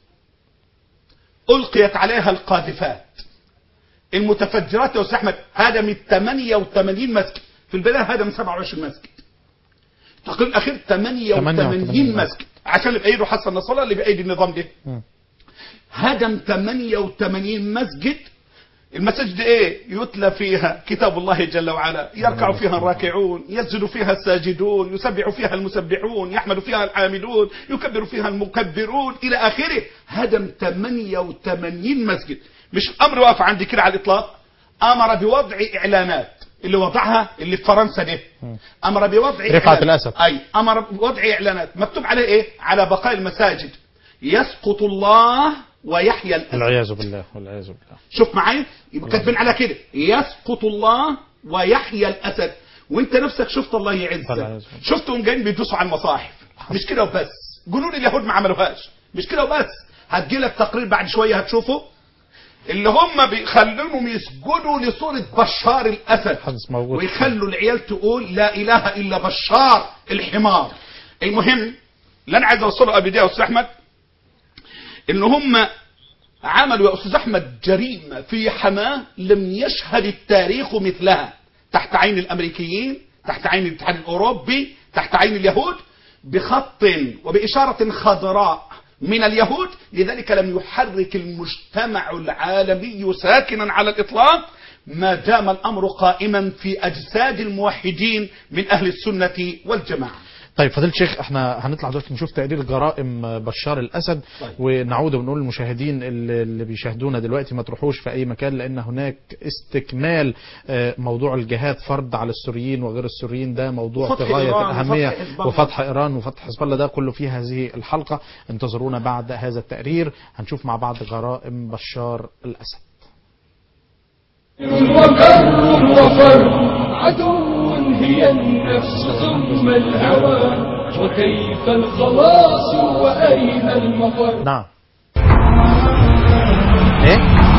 القيت عليها القاذفات المتفجرات يا استاذ احمد هدمت 88 مسجد في البدايه هدم 27 مسجد التقرير الاخير 88 88 مسجد عشان اللي بايده حسن نصر الله اللي بايد النظام ده مم. هدم 88 مسجد المساجد ايه يتلى فيها كتاب الله جل وعلا يركع فيها الراكعون يسجد فيها الساجدون يسبح فيها المسبحون يحمد فيها الحامدون يكبر فيها المكبرون الى اخره هدم 88 مسجد مش الامر واقف عندي كده على الاطلاق امر بوضع اعلانات اللي وضعها اللي في فرنسا ده امر بوضع رفعت إعلان- الأسد. اي امر بوضع اعلانات مكتوب عليه ايه على بقاء المساجد يسقط الله ويحيى الاسد والعياذ بالله والعياذ بالله شوف معايا يبقى كاتبين على كده يسقط الله ويحيى الاسد وانت نفسك شفت الله الله يعزك يعزك. شفتهم جايين بيدوسوا على المصاحف مش كده وبس جنود اليهود ما عملوهاش مش كده وبس هتجي لك تقرير بعد شويه هتشوفه اللي هم بيخلونهم يسجدوا لصوره بشار الاسد حدث موجود. ويخلوا العيال تقول لا اله الا بشار الحمار المهم اللي انا عايز اوصله قبل دي يا استاذ احمد ان هم عملوا يا استاذ احمد جريمه في حماه لم يشهد التاريخ مثلها تحت عين الامريكيين تحت عين الاتحاد الاوروبي تحت عين اليهود بخط وباشاره خضراء من اليهود لذلك لم يحرك المجتمع العالمي ساكنا على الاطلاق ما دام الامر قائما في اجساد الموحدين من اهل السنه والجماعه طيب فضيلة الشيخ احنا هنطلع دلوقتي نشوف تقرير جرائم بشار الاسد طيب. ونعود ونقول للمشاهدين اللي اللي بيشاهدونا دلوقتي ما تروحوش في اي مكان لان هناك استكمال آه، موضوع الجهاد فرض على السوريين وغير السوريين ده موضوع في وفتح غايه إيران الاهميه وفتح حزب الله. وفتح ايران وفتح حزب الله ده كله في هذه الحلقه انتظرونا بعد هذا التقرير هنشوف مع بعض جرائم بشار الاسد وكر وفر عدو هي النفس ثم الهوى وكيف الخلاص وأين المفر نعم ايه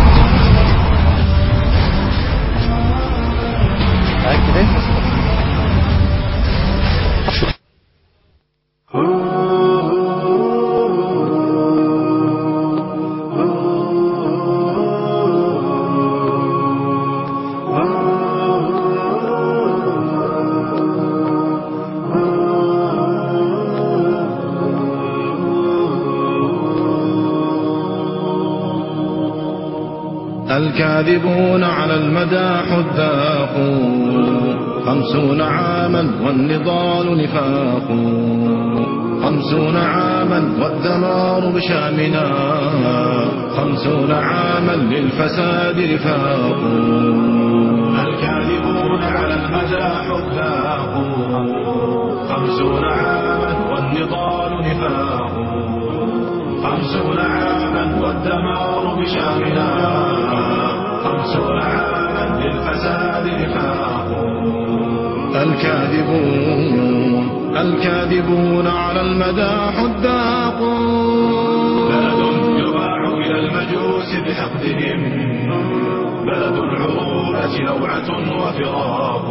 متأكد ايه الكاذبون على المدى حذاق خمسون عاما والنضال نفاق خمسون عاما والدمار بشامنا خمسون عاما للفساد رفاق الكاذبون على المدى حذاق خمسون عاما والنضال نفاق خمسون عاما والدمار بشامنا خمسون عاما للفساد نفاق الكاذبون الكاذبون على المدى حداق بلد يباع إلى المجوس بحقدهم بلد العروبة لوعة وفراق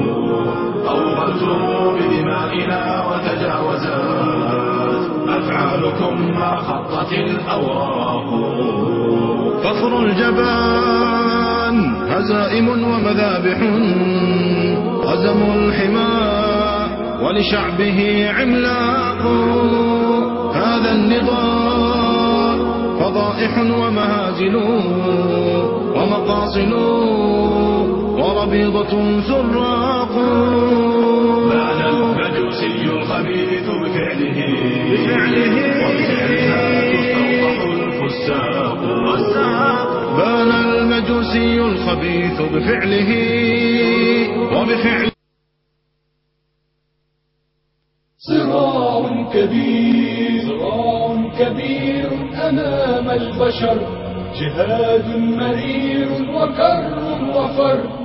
أوغلتم بدمائنا وتجاوزات أفعال أمثالكم ما خطت الأوراق فخر الجبان هزائم ومذابح هزموا الحمى ولشعبه عملاق هذا النضال فضائح ومهازل ومقاصل وربيضة زراق بان المجوسي الخبيث بفعله بفعله وبفعلها تستوضح الفساق بان المجوسي الخبيث بفعله وبفعله صراع كبير صراع كبير أمام البشر جهاد مرير وكر وفر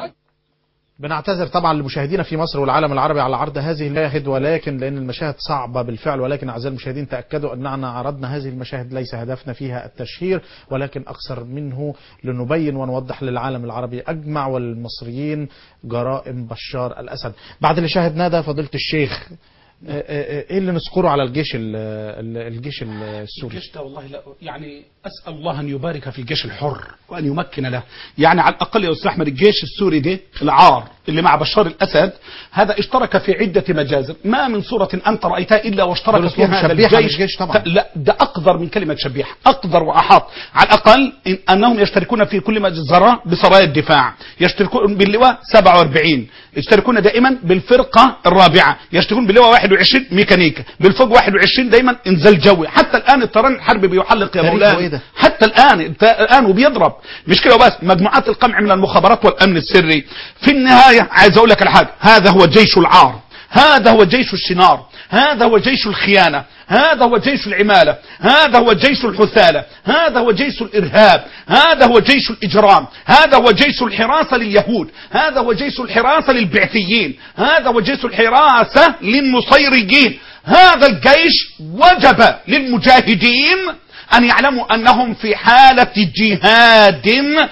بنعتذر طبعا لمشاهدينا في مصر والعالم العربي على عرض هذه المشاهد ولكن لان المشاهد صعبه بالفعل ولكن اعزائي المشاهدين تاكدوا اننا عرضنا هذه المشاهد ليس هدفنا فيها التشهير ولكن اكثر منه لنبين ونوضح للعالم العربي اجمع والمصريين جرائم بشار الاسد. بعد اللي شاهدناه ده فضيله الشيخ آه، آه، آه، ايه اللي نذكره على الجيش ال- ال- الجيش السوري؟ الجيش ده والله لا يعني اسال الله ان يبارك في الجيش الحر وان يمكن له يعني على الاقل يا استاذ احمد الجيش السوري ده العار اللي مع بشار الاسد هذا اشترك في عده مجازر ما من صوره انت رايتها الا واشترك دول فيها اسمهم هذا شبيحة الجيش مش جيش طبعا. لا ده اقدر من كلمه شبيحه اقدر واحاط على الاقل إن انهم يشتركون في كل مجزره بسرايا الدفاع يشتركون باللواء 47 يشتركون دائما بالفرقه الرابعه يشتركون باللواء 21 ميكانيكا بالفوق 21 دايما انزال جوي حتى الان الطيران الحربي بيحلق يا تاريخه مولانا إيه ده؟ حتى الان الت- الان وبيضرب مش كده وبس مجموعات القمع من المخابرات والامن السري في النهايه عايز اقول لك على حاجه هذا هو جيش العار هذا هو جيش الشنار هذا هو جيش الخيانة هذا هو جيش العمالة هذا هو جيش الحثالة هذا هو جيش الإرهاب هذا هو جيش الإجرام هذا هو جيش الحراسة لليهود هذا هو جيش الحراسة للبعثيين هذا هو جيش الحراسة للنصيريين هذا الجيش وجب للمجاهدين أن يعلموا أنهم في حالة جهاد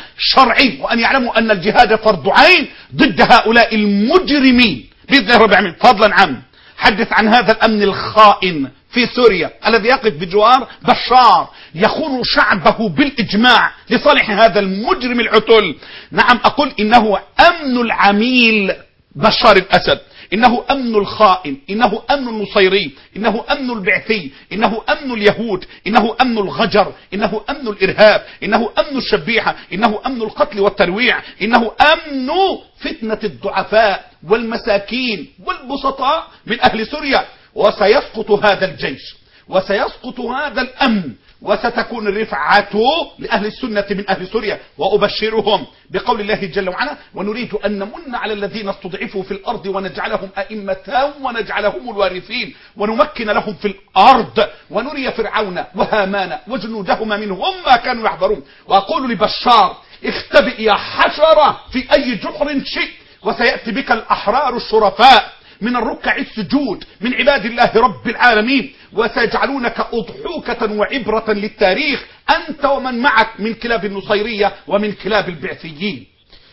شرعي وأن يعلموا أن الجهاد فرض عين ضد هؤلاء المجرمين بإذن الله رب العالمين فضلا عن حدث عن هذا الأمن الخائن في سوريا الذي يقف بجوار بشار يخون شعبه بالإجماع لصالح هذا المجرم العتل نعم أقول إنه أمن العميل بشار الأسد إنه أمن الخائن إنه أمن النصيري إنه أمن البعثي إنه أمن اليهود إنه أمن الغجر إنه أمن الإرهاب إنه أمن الشبيحة إنه أمن القتل والترويع إنه أمن فتنة الضعفاء والمساكين والبسطاء من أهل سوريا وسيسقط هذا الجيش وسيسقط هذا الأمن وستكون الرفعة لأهل السنة من أهل سوريا وأبشرهم بقول الله جل وعلا ونريد أن نمن على الذين استضعفوا في الأرض ونجعلهم أئمة ونجعلهم الوارثين ونمكن لهم في الأرض ونري فرعون وهامان وجنودهما منهم ما كانوا يحضرون وأقول لبشار اختبئ يا حشرة في أي جحر شئت وسيأتي بك الأحرار الشرفاء من الركع السجود من عباد الله رب العالمين وسيجعلونك أضحوكة وعبرة للتاريخ أنت ومن معك من كلاب النصيرية ومن كلاب البعثيين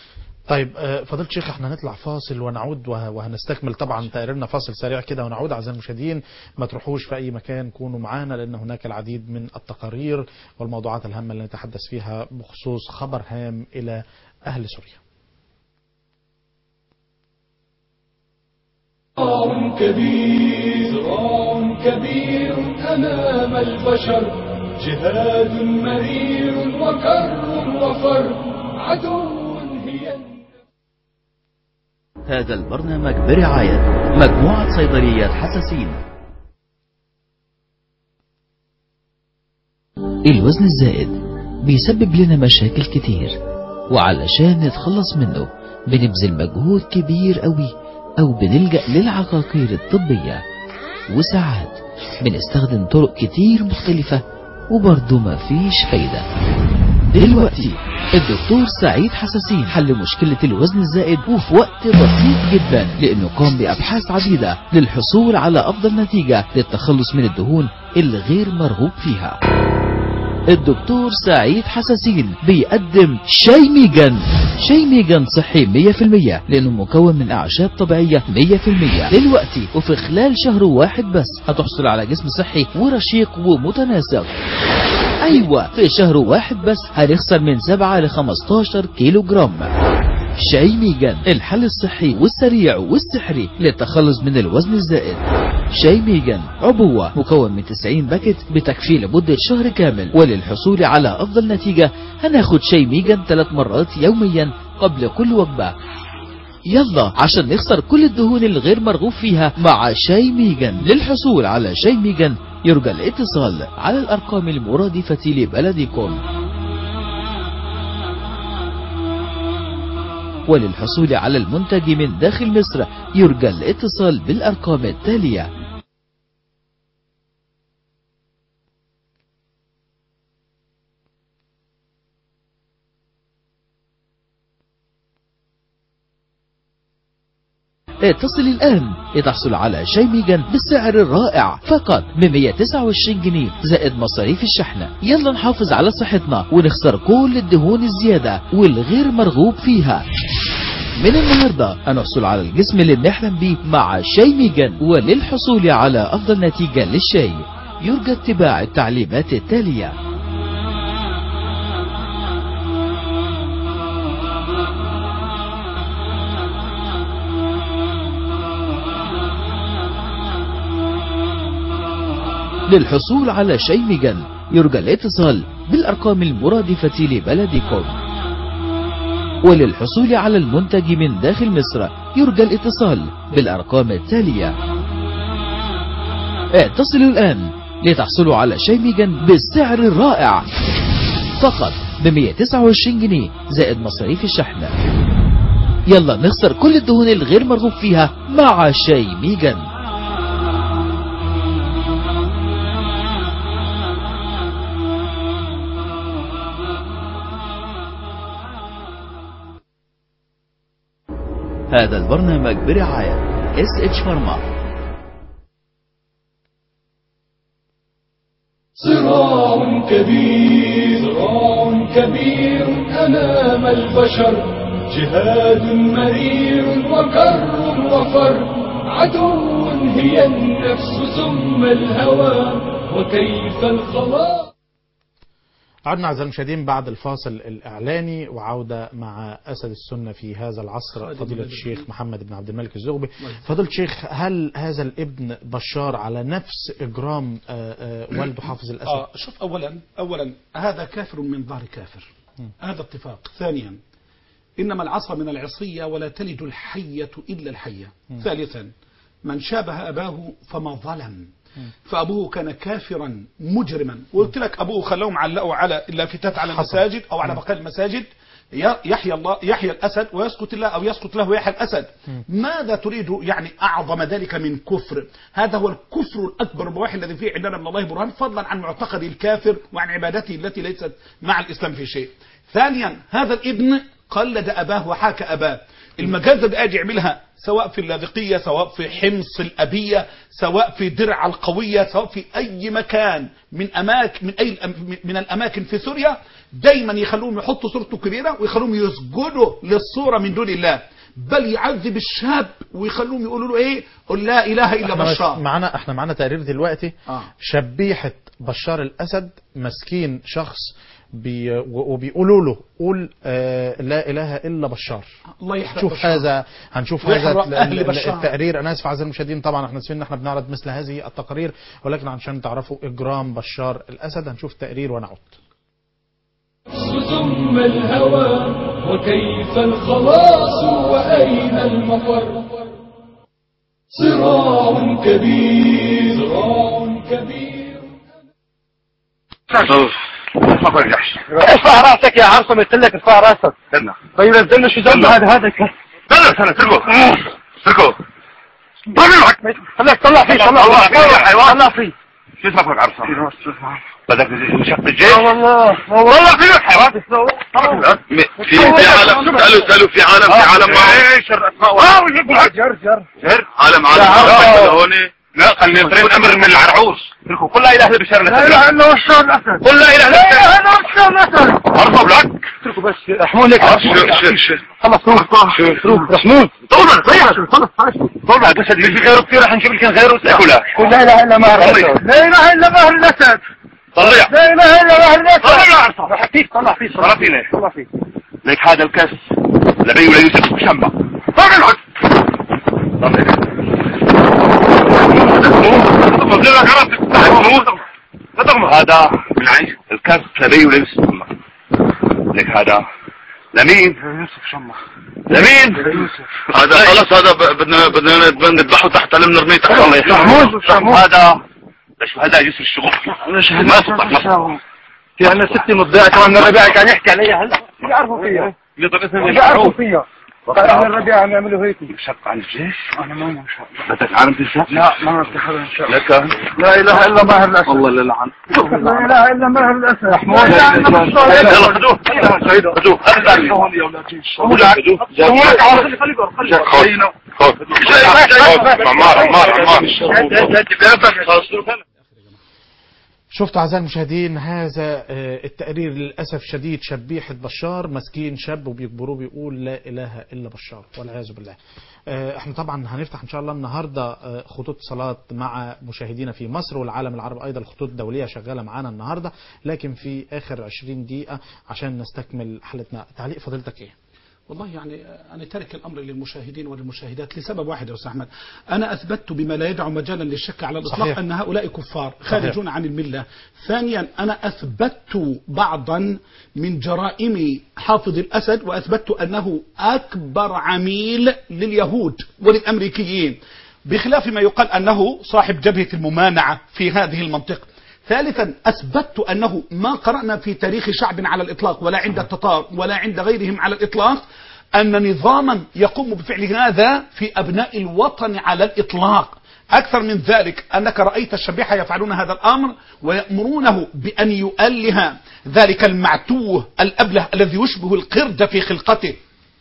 طيب آه، فضيلة الشيخ احنا هنطلع فاصل ونعود وه- وهنستكمل طبعا تقريرنا فاصل سريع كده ونعود اعزائي المشاهدين ما تروحوش في اي مكان كونوا معانا لان هناك العديد من التقارير والموضوعات الهامة اللي نتحدث فيها بخصوص خبر هام الى اهل سوريا صراع كبير صراع كبير أمام البشر جهاد مرير وكر وفر عدو هي هذا البرنامج برعاية مجموعة صيدليات حساسين الوزن الزائد بيسبب لنا مشاكل كتير وعلشان نتخلص منه بنبذل مجهود كبير قوي او بنلجأ للعقاقير الطبية وساعات بنستخدم طرق كتير مختلفة وبرضه مفيش فايدة دلوقتي الدكتور سعيد حساسين حل مشكلة الوزن الزائد وفي وقت بسيط جدا لأنه قام بأبحاث عديدة للحصول على أفضل نتيجة للتخلص من الدهون الغير مرغوب فيها الدكتور سعيد حساسين بيقدم شاي ميجان شاي ميجان صحي 100% لأنه مكون من أعشاب طبيعية 100% دلوقتي وفي خلال شهر واحد بس هتحصل على جسم صحي ورشيق ومتناسق أيوة في شهر واحد بس هنخسر من 7 ل 15 كيلو جرام شاي ميجان الحل الصحي والسريع والسحري للتخلص من الوزن الزائد شاي ميجان عبوة مكون من 90 باكت بتكفي لمدة شهر كامل وللحصول على أفضل نتيجة هناخد شاي ميجان ثلاث مرات يوميا قبل كل وجبة يلا عشان نخسر كل الدهون الغير مرغوب فيها مع شاي ميجان للحصول على شاي ميجان يرجى الاتصال على الأرقام المرادفة لبلدكم وللحصول على المنتج من داخل مصر يرجى الاتصال بالأرقام التالية اتصل الآن لتحصل على شاي ميجان بالسعر الرائع فقط ب 129 جنيه زائد مصاريف الشحن يلا نحافظ على صحتنا ونخسر كل الدهون الزيادة والغير مرغوب فيها من النهاردة هنحصل على الجسم اللي بنحلم بيه مع شاي ميجان وللحصول على أفضل نتيجة للشاي يرجى اتباع التعليمات التالية للحصول على شاي ميجان يرجى الاتصال بالأرقام المرادفة لبلدكم وللحصول على المنتج من داخل مصر يرجى الاتصال بالأرقام التالية اتصلوا الآن لتحصلوا على شاي ميجان بالسعر الرائع فقط ب 129 جنيه زائد مصاريف الشحن يلا نخسر كل الدهون الغير مرغوب فيها مع شاي ميجان هذا البرنامج برعاية اس اتش فارما صراع كبير صراع كبير أمام البشر جهاد مرير وكر وفر عدو هي النفس ثم الهوى وكيف الخلاص عدنا أعزائي المشاهدين بعد الفاصل الإعلاني وعودة مع أسد السنة في هذا العصر خالد فضيلة بن الشيخ محمد بن عبد الملك الزغبي فضيلة الشيخ هل هذا الابن بشار على نفس إجرام آه، آه، والده حافظ الأسد آه شوف أولا أولا هذا كافر من ظهر كافر هذا اتفاق ثانيا إنما العصا من العصية ولا تلد الحية إلا الحية ثالثا من شابه أباه فما ظلم فأبوه كان كافرا مجرما وقلت لك أبوه خلاهم علقوا على اللافتات على حصل. المساجد أو على بقايا المساجد ي- يحيى الله يحيى الأسد ويسقط الله أو يسقط له يحيى الأسد ماذا تريد يعني أعظم ذلك من كفر هذا هو الكفر الأكبر البواحي الذي فيه عندنا من الله برهان فضلا عن معتقد الكافر وعن عبادته التي ليست مع الإسلام في شيء ثانيا هذا الابن قلد أباه وحاك أباه المجازة اللي قاعد يعملها سواء في اللاذقية سواء في حمص الأبية سواء في درع القوية سواء في أي مكان من أماكن من أي الأم- من الأماكن في سوريا دايما يخلوهم يحطوا صورته كبيرة ويخلوهم يسجدوا للصورة من دون الله بل يعذب الشاب ويخلوهم يقولوا له ايه قل لا اله الا احنا بشار معانا احنا معانا تقرير دلوقتي آه. شبيحة بشار الأسد مسكين شخص بي و- وبيقولوا له قول آه لا إله إلا بشار الله يحرق شوف بشار. هذا هنشوف هذا ويحرق ال- أهل ال- بشار. التقرير انا اسف اعزائي المشاهدين طبعا احنا اسفين ان احنا بنعرض مثل هذه التقارير ولكن عشان تعرفوا اجرام بشار الاسد هنشوف تقرير ونعود ثم الهوى وكيف الخلاص وأين المفر صراع كبير صراع كبير ما برجعش ارفع راسك يا عاصم قلت لك ارفع راسك استنى طيب نزلنا شو ذنب هذا هذا ك- استنى استنى اتركه اتركه طلعك خليك طلع فيه طلع طلع فيه يا حيوان. طلع فيه شو اسمك يا عرصة بدك نشط الجيش اه والله طلع فيه يا حيوان في في عالم سألوا سألوا في عالم في عالم ما ايش الاسماء جر جر جر عالم عالم هون لا خلي يطرين امر من العرعوس قل لا اله الا بشار لا اله الا هو الشهر الاسد قل لا اله لا الا اله الا هو الشهر الاسد ارفع لك اتركوا بس محمود هيك خلص روح محمود طول خلص خلص طول بس اللي في غيره كثير راح نجيب لك غيره وتاكلها قل لا اله الا مهر الاسد لا اله الا مهر الاسد طلع لا اله الا مهر الاسد طلع حكيت طلع فيه طلع فيه. طلع فيه لك هذا الكاس لبي ولا يوسف شمع طلع العد هذا من عين الكاس لبي ولا يوسف شمع لك هذا لمين يوسف شمع لمين هذا خلاص هذا ب- بدنا بدنا بدنا نذبحه تحت لم نرميه تحت الله محمود، محمود. هذا ليش هذا يجلس الشغل ما تطلع ما في انا ستي مضيعة كمان الربيع كان يحكي عليها هلا بيعرفوا فيها بيعرفوا فيها قال اهل الربيع عم يعملوا هيك شق عن الجيش انا ما ان شاء الله بدك عالم تنسى لا ما نعرف حدا ان شاء الله لك لا اله الا مهر الاسد الله لا لعن لا اله الا مهر الاسد محمود يلا خذوه خذوه هذا ثاني عمار عمار عمار شفتوا اعزائي المشاهدين هذا آه، التقرير للاسف شديد شبيحه بشار مسكين شاب وبيجبروه بيقول لا اله الا بشار والعياذ بالله. آه، احنا طبعا هنفتح ان شاء الله النهارده آه، خطوط اتصالات مع مشاهدينا في مصر والعالم العربي ايضا الخطوط الدوليه شغاله معانا النهارده لكن في اخر 20 دقيقه عشان نستكمل حلقتنا تعليق فضيلتك ايه؟ والله يعني أنا ترك الأمر للمشاهدين وللمشاهدات لسبب واحد يا أستاذ أحمد أنا أثبتت بما لا يدع مجالا للشك على الإطلاق صحيح. أن هؤلاء كفار خارجون عن الملة ثانيا أنا أثبتت بعضا من جرائم حافظ الأسد وأثبتت أنه أكبر عميل لليهود وللأمريكيين بخلاف ما يقال أنه صاحب جبهة الممانعة في هذه المنطقة ثالثا أثبتت أنه ما قرأنا في تاريخ شعب على الإطلاق ولا عند التتار ولا عند غيرهم على الإطلاق أن نظاما يقوم بفعل هذا في أبناء الوطن على الإطلاق أكثر من ذلك أنك رأيت الشبيحة يفعلون هذا الأمر ويأمرونه بأن يؤله ذلك المعتوه الأبله الذي يشبه القرد في خلقته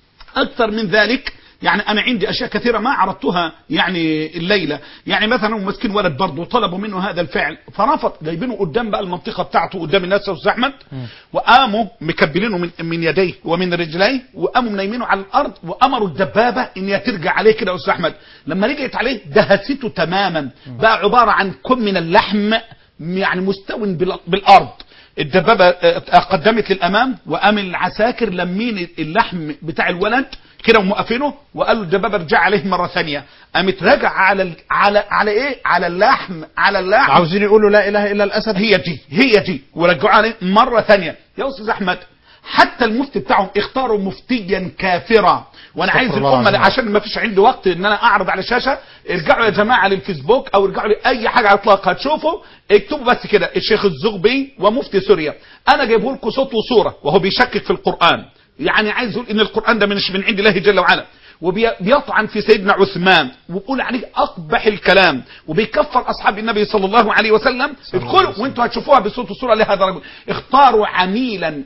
أكثر من ذلك يعني أنا عندي أشياء كثيرة ما عرضتها يعني الليلة يعني مثلا هم مسكين ولد برضه طلبوا منه هذا الفعل فرفض جايبينه قدام بقى المنطقة بتاعته قدام الناس يا أستاذ أحمد وقاموا مكبلينه من, من يديه ومن رجليه وقاموا منيمينه على الأرض وأمروا الدبابة إن هي ترجع عليه كده يا أستاذ أحمد لما رجعت عليه دهسته تماما بقى عبارة عن كم من اللحم يعني مستو بال- بالأرض الدبابة آه، قدمت للأمام وقام العساكر لمين اللحم بتاع الولد كده وموقفينه وقالوا الدبابة ارجع عليه مرة ثانية قامت راجع على ال... على على ايه على اللحم على اللحم عاوزين يقولوا لا اله الا الاسد هي دي هي دي ورجعوا عليه مرة ثانية يا أستاذ أحمد حتى المفتي بتاعهم اختاروا مفتيا كافرا وانا عايز الله الامه العظيم. عشان ما فيش عندي وقت ان انا اعرض على الشاشه ارجعوا يا جماعه للفيسبوك او ارجعوا لاي حاجه على الاطلاق هتشوفوا اكتبوا بس كده الشيخ الزغبي ومفتي سوريا انا جايبه لكم صوت وصوره وهو بيشكك في القران يعني عايز يقول ان القران ده مش من عند الله جل وعلا وبيطعن في سيدنا عثمان وبيقول عليه اقبح الكلام وبيكفر اصحاب النبي صلى الله عليه وسلم ادخلوا وانتوا هتشوفوها بصوت وصوره لهذا الرجل اختاروا عميلا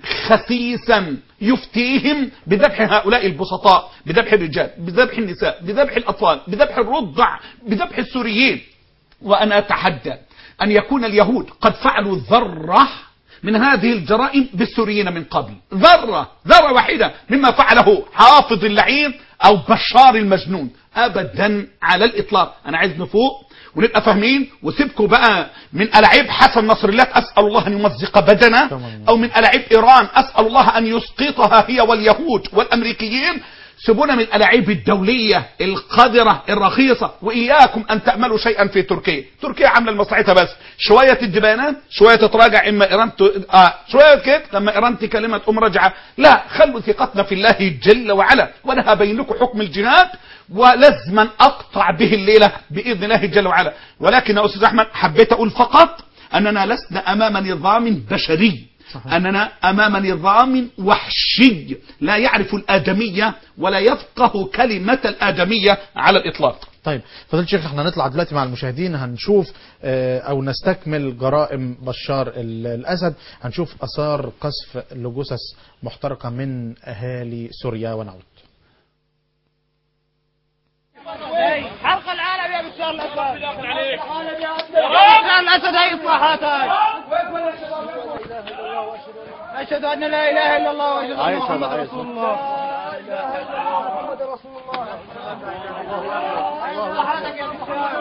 خسيسا يفتيهم بذبح هؤلاء البسطاء بذبح الرجال بذبح النساء بذبح الاطفال بذبح الرضع بذبح السوريين وانا اتحدى ان يكون اليهود قد فعلوا ذره من هذه الجرائم بالسوريين من قبل ذرة ذرة واحدة مما فعله حافظ اللعين أو بشار المجنون أبدا على الإطلاق أنا عايز نفوق ونبقى فاهمين وسيبكوا بقى من ألاعيب حسن نصر الله أسأل الله أن يمزق بدنه أو من ألاعيب إيران أسأل الله أن يسقطها هي واليهود والأمريكيين سيبونا من الألاعيب الدولية القذرة الرخيصة وإياكم أن تأملوا شيئا في تركيا تركيا عاملة لمصلحتها بس شوية الدبانات شوية تتراجع إما إيران ت... آه شوية كده لما إيران تكلمت أم رجعة لا خلوا ثقتنا في الله جل وعلا وأنا هبين لكم حكم الجهاد ولازما أقطع به الليلة بإذن الله جل وعلا ولكن يا أستاذ أحمد حبيت أقول فقط أننا لسنا أمام نظام بشري أننا أمام نظام وحشي لا يعرف الآدمية ولا يفقه كلمة الآدمية على الإطلاق طيب فضيلة الشيخ احنا هنطلع دلوقتي مع المشاهدين هنشوف آه، او نستكمل جرائم بشار ال- الاسد هنشوف اثار قذف لجثث محترقه من اهالي سوريا ونعود حلق العالم يا بشار الاسد الاسد هيطلع هاتاي اشهد ان لا اله الا الله واشهد ان محمد رسول الله محمد رسول الله هاتك يا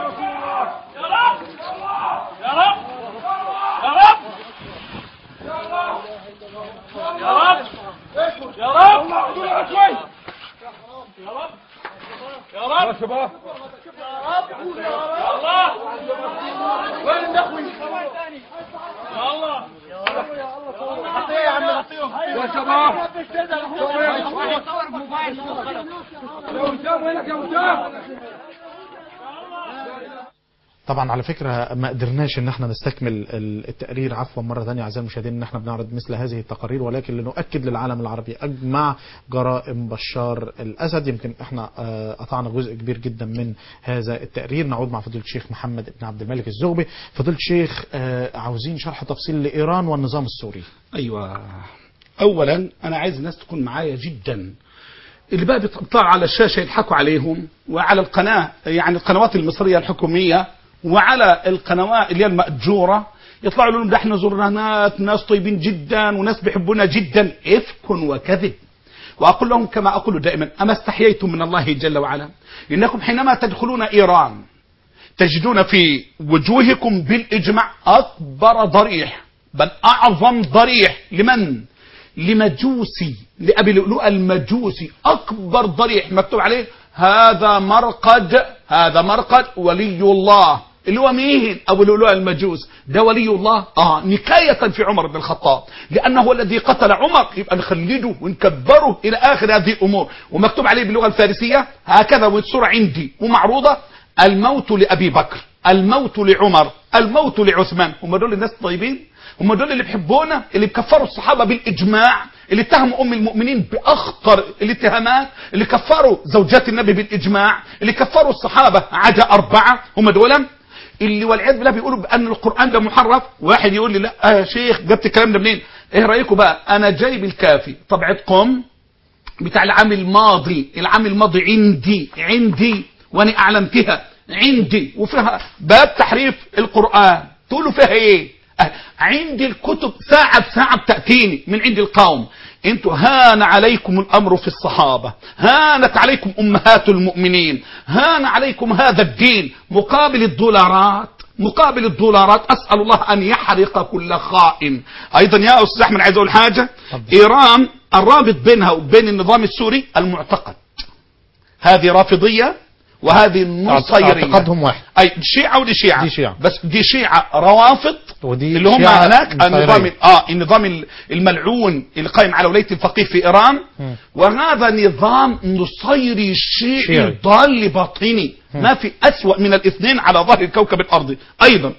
طبعا على فكرة ما قدرناش ان احنا نستكمل ال- التقرير عفوا مرة ثانية اعزائي المشاهدين ان احنا بنعرض مثل هذه التقارير ولكن لنؤكد للعالم العربي اجمع جرائم بشار الاسد يمكن احنا آه، قطعنا جزء كبير جدا من هذا التقرير نعود مع فضيلة الشيخ محمد بن عبد الملك الزغبي فضيلة الشيخ آه، عاوزين شرح تفصيل لايران والنظام السوري ايوه اولا انا عايز الناس تكون معايا جدا اللي بقى بيطلعوا على الشاشه يضحكوا عليهم وعلى القناه يعني القنوات المصريه الحكوميه وعلى القنوات اللي هي المأجوره يطلعوا لهم ده احنا زرنات ناس طيبين جدا وناس بيحبونا جدا افك وكذب واقول لهم كما اقول دائما اما استحييتم من الله جل وعلا انكم حينما تدخلون ايران تجدون في وجوهكم بالاجماع اكبر ضريح بل اعظم ضريح لمن لمجوسي لابي لؤلؤ المجوسي اكبر ضريح مكتوب عليه هذا مرقد هذا مرقد ولي الله اللي هو مين ابو لؤلؤ المجوس ده ولي الله اه نكايه في عمر بن الخطاب لانه هو الذي قتل عمر يبقى نخلده ونكبره الى اخر هذه الامور ومكتوب عليه باللغه الفارسيه هكذا والصوره عندي ومعروضه الموت لابي بكر الموت لعمر الموت لعثمان هم دول الناس الطيبين هم دول اللي بيحبونا اللي بكفروا الصحابه بالاجماع اللي اتهموا ام المؤمنين باخطر الاتهامات اللي كفروا زوجات النبي بالاجماع اللي كفروا الصحابه عدا اربعه هم دول اللي والعياذ بالله بيقولوا بان القران ده محرف واحد يقول لي لا آه يا شيخ جبت الكلام ده منين ايه رايكم بقى انا جايب الكافي طبعه قم بتاع العام الماضي العام الماضي عندي عندي وانا اعلنتها عندي وفيها باب تحريف القران تقولوا فيها ايه أه، عندي الكتب ساعة بساعة بتأتيني من عند القوم انتوا هان عليكم الامر في الصحابة هانت عليكم امهات المؤمنين هان عليكم هذا الدين مقابل الدولارات مقابل الدولارات اسال الله ان يحرق كل خائن ايضا يا استاذ احمد عايز اقول حاجه ايران الرابط بينها وبين النظام السوري المعتقد هذه رافضيه وهذه النصيريه اعتقادهم واحد اي شيعه ودي شيعه دي شيعة. بس دي شيعه روافض ودي اللي هم شيعة هناك نصيرية. النظام اه النظام الملعون اللي قائم على ولايه الفقيه في ايران مم. وهذا نظام نصيري شيعي شيعي. ضال باطني ما في اسوا من الاثنين على ظهر الكوكب الارضي ايضا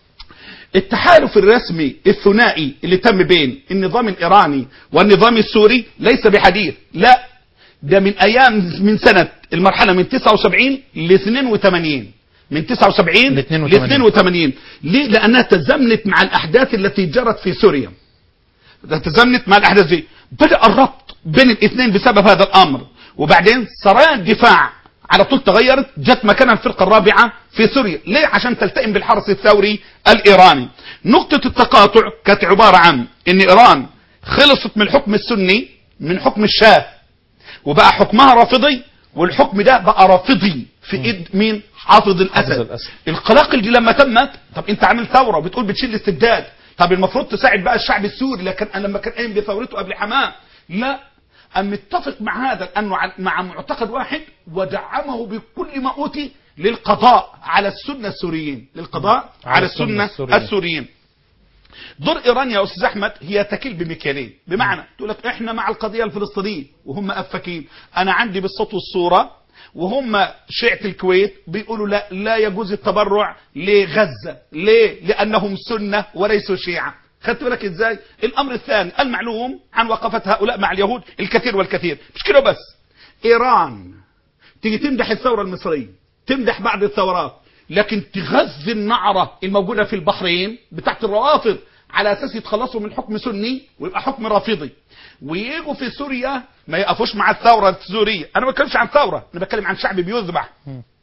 التحالف الرسمي الثنائي اللي تم بين النظام الايراني والنظام السوري ليس بحديث لا ده من ايام من سنه المرحله من 79 ل 82 من 79 ل ل 82. 82 ليه؟ لانها تزامنت مع الاحداث التي جرت في سوريا تزامنت مع الاحداث دي بدا الربط بين الاثنين بسبب هذا الامر وبعدين سرايا الدفاع على طول تغيرت جت مكانها الفرقه الرابعه في سوريا ليه عشان تلتئم بالحرس الثوري الايراني نقطه التقاطع كانت عباره عن ان ايران خلصت من الحكم السني من حكم الشاه وبقى حكمها رافضي والحكم ده بقى رافضي في ايد مين حافظ الاسد, الأسد. القلاقل دي لما تمت طب انت عامل ثوره وبتقول بتشيل الاستبداد طب المفروض تساعد بقى الشعب السوري لكن أنا لما كان قايم بثورته قبل حماه لا أم متفق مع هذا لأنه عن- مع معتقد واحد ودعمه بكل ما أوتي للقضاء على السنة السوريين للقضاء على على السنة السنة السوريين. السوريين دور ايران يا استاذ احمد هي تكيل بمكيالين بمعنى تقول لك احنا مع القضيه الفلسطينيه وهم افاكين انا عندي بالصوت والصوره وهم شيعة الكويت بيقولوا لا لا يجوز التبرع لغزة ليه لأنهم سنة وليسوا شيعة خدت بالك ازاي الامر الثاني المعلوم عن وقفة هؤلاء مع اليهود الكثير والكثير مش كده بس ايران تيجي تمدح الثورة المصرية تمدح بعض الثورات لكن تغذي النعرة الموجودة في البحرين بتاعت الروافض على اساس يتخلصوا من حكم سني ويبقى حكم رافضي ويجوا في سوريا ما يقفوش مع الثورة السورية انا ما بتكلمش عن ثورة انا بتكلم عن شعب بيذبح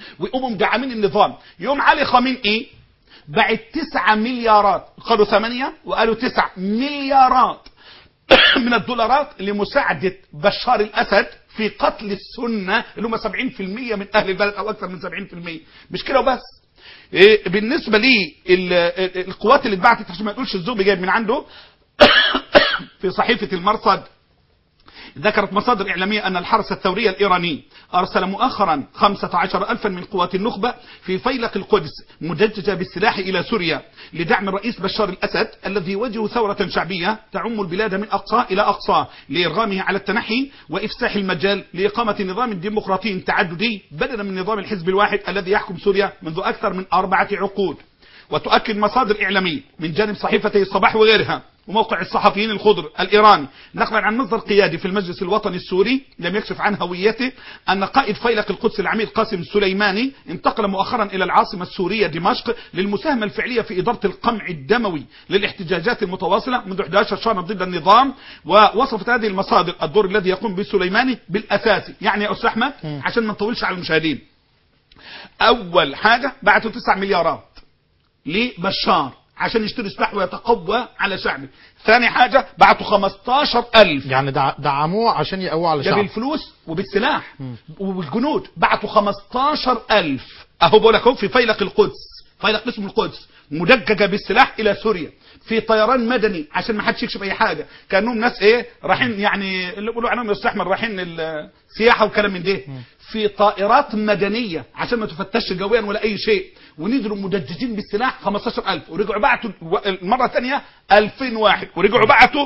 ويقوموا مدعمين النظام يوم علي خامنئي بعت 9 مليارات قالوا 8 وقالوا 9 مليارات من الدولارات لمساعدة بشار الأسد في قتل السنة اللي هم 70% من أهل البلد أو أكثر من 70% مش كده وبس إيه بالنسبة لي ال- ال- القوات اللي اتبعتت عشان ما نقولش الزوبي جايب من عنده في صحيفة المرصد ذكرت مصادر إعلامية أن الحرس الثوري الإيراني أرسل مؤخرا 15 ألفا من قوات النخبة في فيلق القدس مدججة بالسلاح إلى سوريا لدعم الرئيس بشار الأسد الذي يواجه ثورة شعبية تعم البلاد من أقصى إلى أقصى لإرغامه على التنحي وإفساح المجال لإقامة نظام ديمقراطي تعددي بدلا من نظام الحزب الواحد الذي يحكم سوريا منذ أكثر من أربعة عقود وتؤكد مصادر إعلامية من جانب صحيفتي الصباح وغيرها وموقع الصحفيين الخضر الإيراني نقلا عن مصدر قيادي في المجلس الوطني السوري لم يكشف عن هويته أن قائد فيلق القدس العميد قاسم السليماني انتقل مؤخرا إلى العاصمة السورية دمشق للمساهمة الفعلية في إدارة القمع الدموي للاحتجاجات المتواصلة منذ 11 شهرا ضد النظام ووصفت هذه المصادر الدور الذي يقوم به سليماني بالأساسي يعني يا أستاذ أحمد عشان ما نطولش على المشاهدين أول حاجة بعتوا 9 مليارات لبشار عشان يشتري سلاح ويتقوى على شعبه ثاني حاجة بعتوا 15 ألف يعني دع- دعموه عشان يقووا على ده الشعب بالفلوس وبالسلاح وبالجنود بعتوا 15 ألف أهو بقول لك اهو في فيلق القدس فيلق اسمه القدس مدججة بالسلاح إلى سوريا في طيران مدني عشان ما حدش يكشف أي حاجة كأنهم ناس إيه رايحين يعني اللي بيقولوا عنهم يستحمل رايحين السياحة وكلام من ده في طائرات مدنية عشان ما تفتش جويا ولا أي شيء ونزلوا مدججين بالسلاح 15000 ورجعوا بعتوا المرة الثانية 2000 واحد ورجعوا بعتوا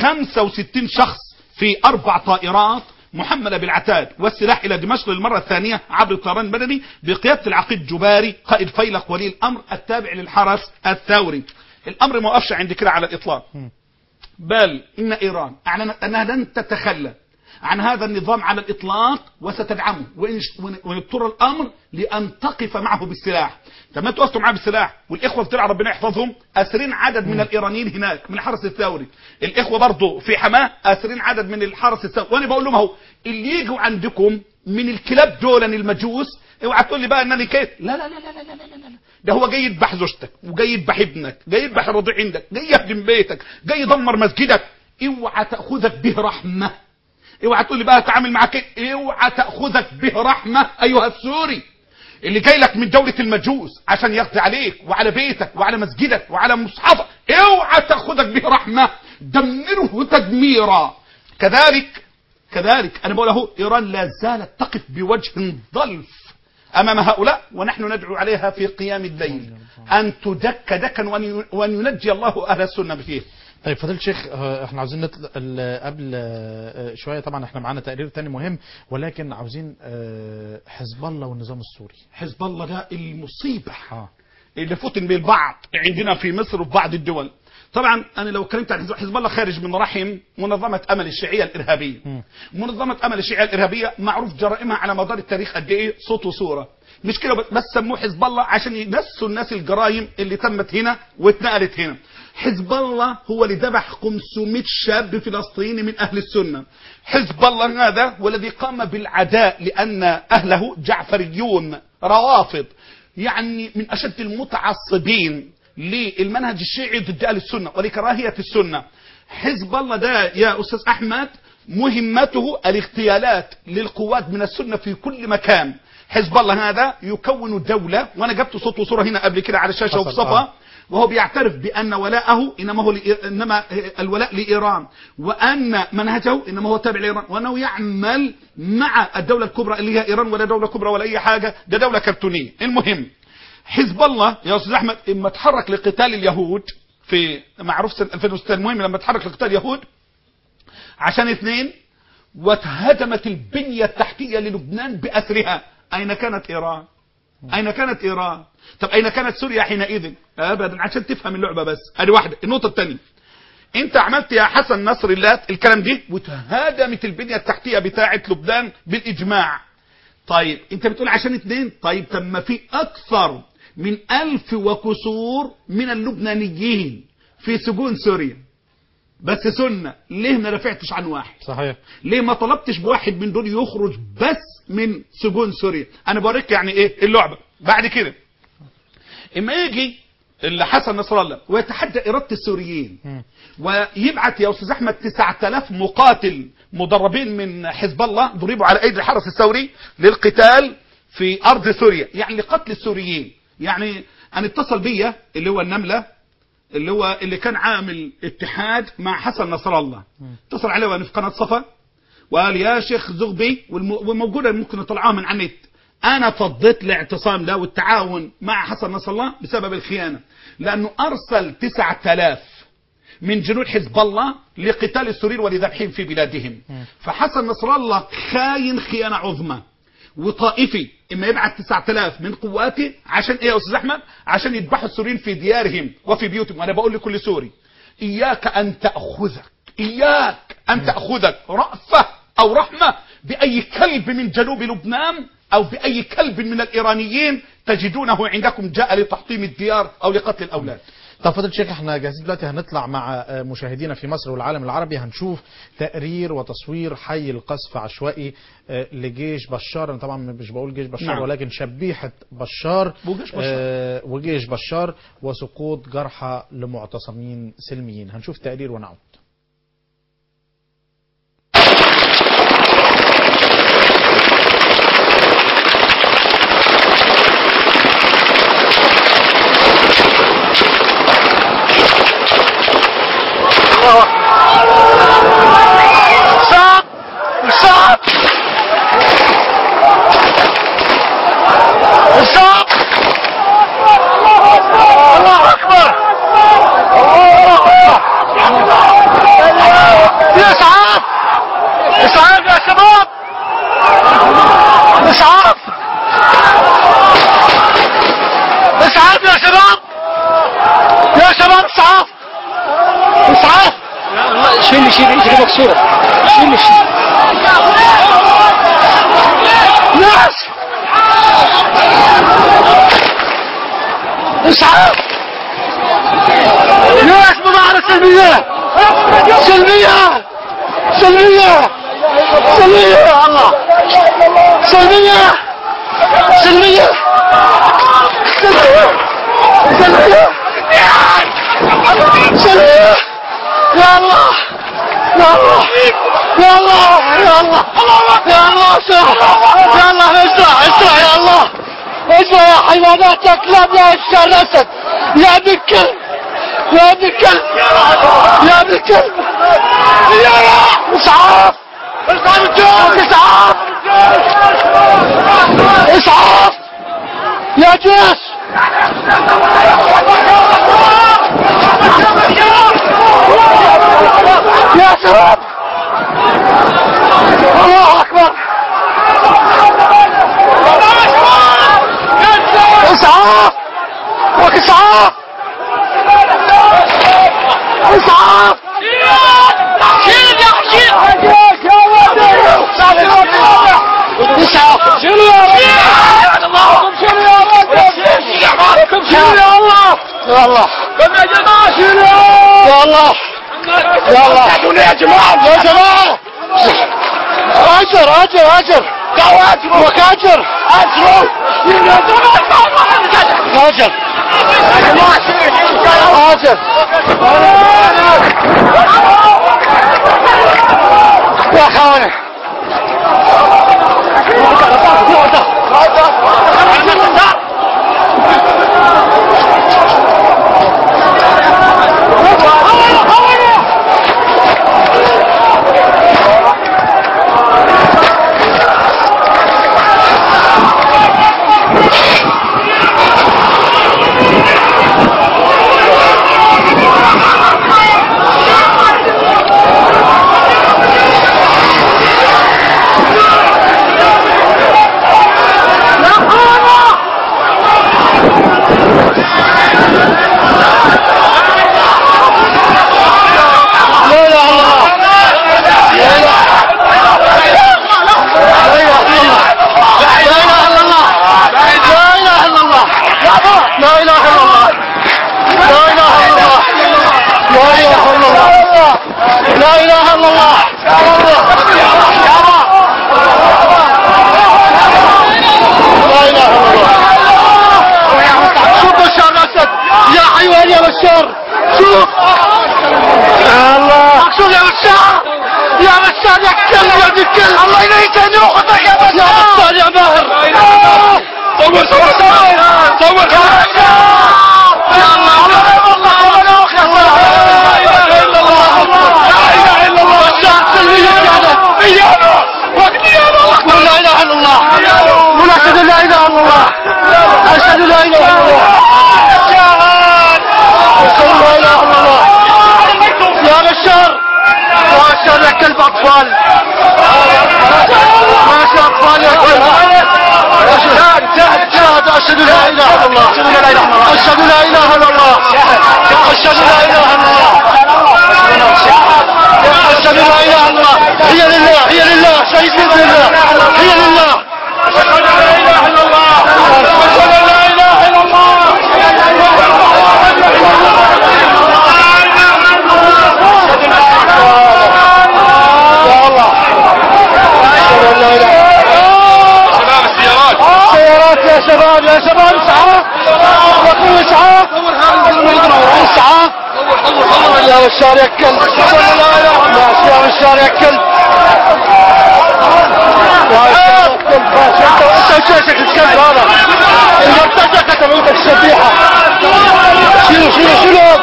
65 شخص في أربع طائرات محملة بالعتاد والسلاح إلى دمشق للمرة الثانية عبر الطيران المدني بقيادة العقيد جباري قائد فيلق ولي الأمر التابع للحرس الثوري الأمر ما وقفش عند كده على الإطلاق بل إن إيران أعلنت أنها لن تتخلى عن هذا النظام على الإطلاق وستدعمه وإن وإن- وإن اضطر الأمر لأن تقف معه بالسلاح طب ما توقفتوا معاه بالسلاح والإخوة في درع ربنا يحفظهم أسرين عدد من الإيرانيين هناك من الحرس الثوري الإخوة برضه في حماه أسرين عدد من الحرس الثوري وأنا بقول لهم أهو اللي يجوا عندكم من الكلاب دولا المجوس اوعى تقول لي بقى انني كيف لا لا لا لا لا لا لا لا ده هو جاي يذبح زوجتك وجاي يذبح ابنك جاي يذبح الرضيع عندك جاي يهدم بيتك جاي يدمر مسجدك اوعى تاخذك به رحمه اوعى تقول لي بقى اتعامل معاك إيه؟ اوعى تاخذك به رحمه ايها السوري اللي جاي لك من دولة المجوس عشان يقضي عليك وعلى بيتك وعلى مسجدك وعلى مصحفك اوعى تاخذك به رحمة دمره تدميرا كذلك كذلك انا بقول اهو ايران لا زالت تقف بوجه ضلف امام هؤلاء ونحن ندعو عليها في قيام الليل ان تدك دكا وان وأن ينجي الله اهل السنه فيه طيب فضيلة الشيخ آه، احنا عاوزين نطلع ال- قبل آه، شوية طبعا احنا معانا تقرير تاني مهم ولكن عاوزين آه، حزب الله والنظام السوري حزب الله ده المصيبه اه اللي فتن بالبعض عندنا في مصر وفي بعض الدول طبعا انا لو اتكلمت عن حزب- حزب الله خارج من رحم منظمه امل الشيعيه الارهابيه منظمه امل الشيعيه الارهابيه معروف جرائمها على مدار التاريخ قد ايه صوت وصوره مش كده بس بس سموه حزب الله عشان ينسوا الناس الجرائم اللي تمت هنا واتنقلت هنا حزب الله هو اللي ذبح 500 شاب فلسطيني من اهل السنه حزب الله هذا هو الذي قام بالعداء لان اهله جعفريون روافض يعني من اشد المتعصبين للمنهج الشيعي ضد اهل السنه ولكراهيه السنه حزب الله ده يا استاذ احمد مهمته الاغتيالات للقوات من السنه في كل مكان حزب الله هذا يكون دوله وانا جبت صوت وصوره هنا قبل كده على الشاشه حصل، وفي صفا آه. وهو بيعترف بان ولاءه انما هو لإي- انما الولاء لايران وان منهجه انما هو تابع لايران وانه يعمل مع الدوله الكبرى اللي هي ايران ولا دوله كبرى ولا اي حاجه ده دوله كرتونيه المهم حزب الله يا استاذ احمد اما تحرك لقتال اليهود في معروف سنه 2006 المهم لما تحرك لقتال اليهود عشان اثنين واتهدمت البنيه التحتيه للبنان باسرها اين كانت ايران اين كانت ايران طب اين كانت سوريا حينئذ ابدا عشان تفهم اللعبه بس ادي واحده النقطه الثانيه انت عملت يا حسن نصر الله الكلام ده وتهدمت البنيه التحتيه بتاعه لبنان بالاجماع طيب انت بتقول عشان اتنين طيب طب ما في اكثر من الف وكسور من اللبنانيين في سجون سوريا بس سنة ليه ما رفعتش عن واحد صحيح ليه ما طلبتش بواحد من دول يخرج بس من سجون سوريا انا بوريك يعني ايه اللعبة بعد كده اما يجي اللي حسن نصر الله ويتحدى إرادة السوريين ويبعت يا أستاذ أحمد 9000 مقاتل مدربين من حزب الله ضربوا على أيدي الحرس الثوري للقتال في أرض سوريا يعني لقتل السوريين يعني أنا اتصل بيا اللي هو النملة اللي هو اللي كان عامل اتحاد مع حسن نصر الله اتصل عليه وانا في قناة صفا وقال يا شيخ زغبي والم- والموجودة ممكن نطلعوها من على النت انا فضيت الاعتصام ده والتعاون مع حسن نصر الله بسبب الخيانة لانه ارسل 9000 من جنود حزب الله لقتال السوريين ولذبحهم في بلادهم فحسن نصر الله خاين خيانة عظمى وطائفي اما يبعث 9000 من قواته عشان ايه يا استاذ احمد عشان يذبحوا السوريين في ديارهم وفي بيوتهم وانا بقول لكل سوري اياك ان تاخذك اياك ان تاخذك رأفة او رحمة باي كلب من جنوب لبنان او باي كلب من الايرانيين تجدونه عندكم جاء لتحطيم الديار او لقتل الاولاد طب فضل الشيخ احنا جاهزين دلوقتي هنطلع مع آه، مشاهدينا في مصر والعالم العربي هنشوف تقرير وتصوير حي القصف عشوائي آه، لجيش بشار انا طبعا مش بقول جيش بشار نعم. ولكن شبيحة بشار وجيش بشار. آه، وجيش بشار وسقوط جرحى لمعتصمين سلميين هنشوف تقرير ونعود صعب صعب صعب الله اكبر في اسعاف اسعاف يا شباب اسعاف اسعاف يا شباب يا شباب اسعاف اسعاف شيل شيل انت كده مكسوره شيل شيل ناس اسعاف ناس مظاهرة سلمية سلمية سلمية سلمية يا الله سلمية سلمية سلمية سلمية سلمية يا الله يا الله يا الله يا الله يا الله اسرع يا الله اسرع اسرع يا الله اسرع يا حيوانات يا كلاب يا اشكال الاسد يا ابن الكلب يا ابن الكلب يا ابن الكلب يا اسعاف اسعاف اسعاف يا جيش يا شباب الله اكبر اسعاف واسعاف اسعاف شيل يا شيل اسعاف شيل يا الله شيل يا رب شيل يا الله يا الله يا جماعه شيل يا الله يا الله يا جماعة يا جماعة اجر اجر اجر وك اجر اجر اجر اجر يا خواني خطك يا بشار يا ماهر صور صور صور صور يا الله مبروك يا لا اله الا الله لا اله الا الله ايانا وقت ايانا لا اله الا الله قل اشهد لا اله الا الله اشهد لا اله الا الله اشهد لا اله الا الله يا بشار ما شاء الله كلب اطفال ما شاء اطفال يا كلب شهد شهد شهد اشهد لا اله الا الله اشهد لا اله الا الله اشهد لا اله الا الله اشهد لا اله الا الله هي لله هي لله شهيد باذن الله هي لله اشهد لا اله الا الله اشهد لا اله الا الله يا الله اشهد ان لا اله شباب السيارات سيارات يا شباب يا شباب اسعاف يقول اسعاف اسعاف يا بشار يا كلب ماشي يا بشار يا كلب يا بشار يا كلب ماشي انت انت وشاشك الكلب هذا اللي ارتجك تبعوك الشبيحة شيلوا شيلوا شيلوا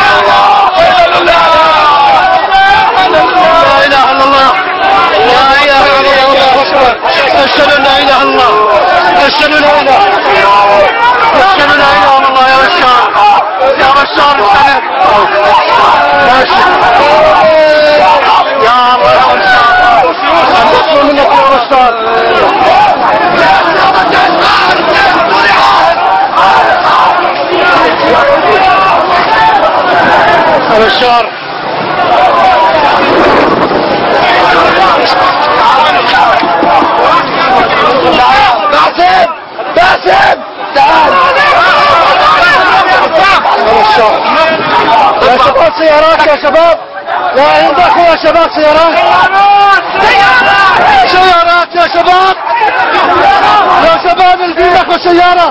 لا اله الا الله لا اله الا الله اكبر اشهد ان لا اله الا الله اشهد لا اله اشهد لا اله الا الله يا بشار يا بشار استمر ماشي يا الله يا بشار مطلوب منك يا بشار يا بشار باسم باسم تعال يا شباب سيارات يا شباب لا عندكم يا شباب سيارات سيارات يا شباب يا شباب اللي بيدكم سيارة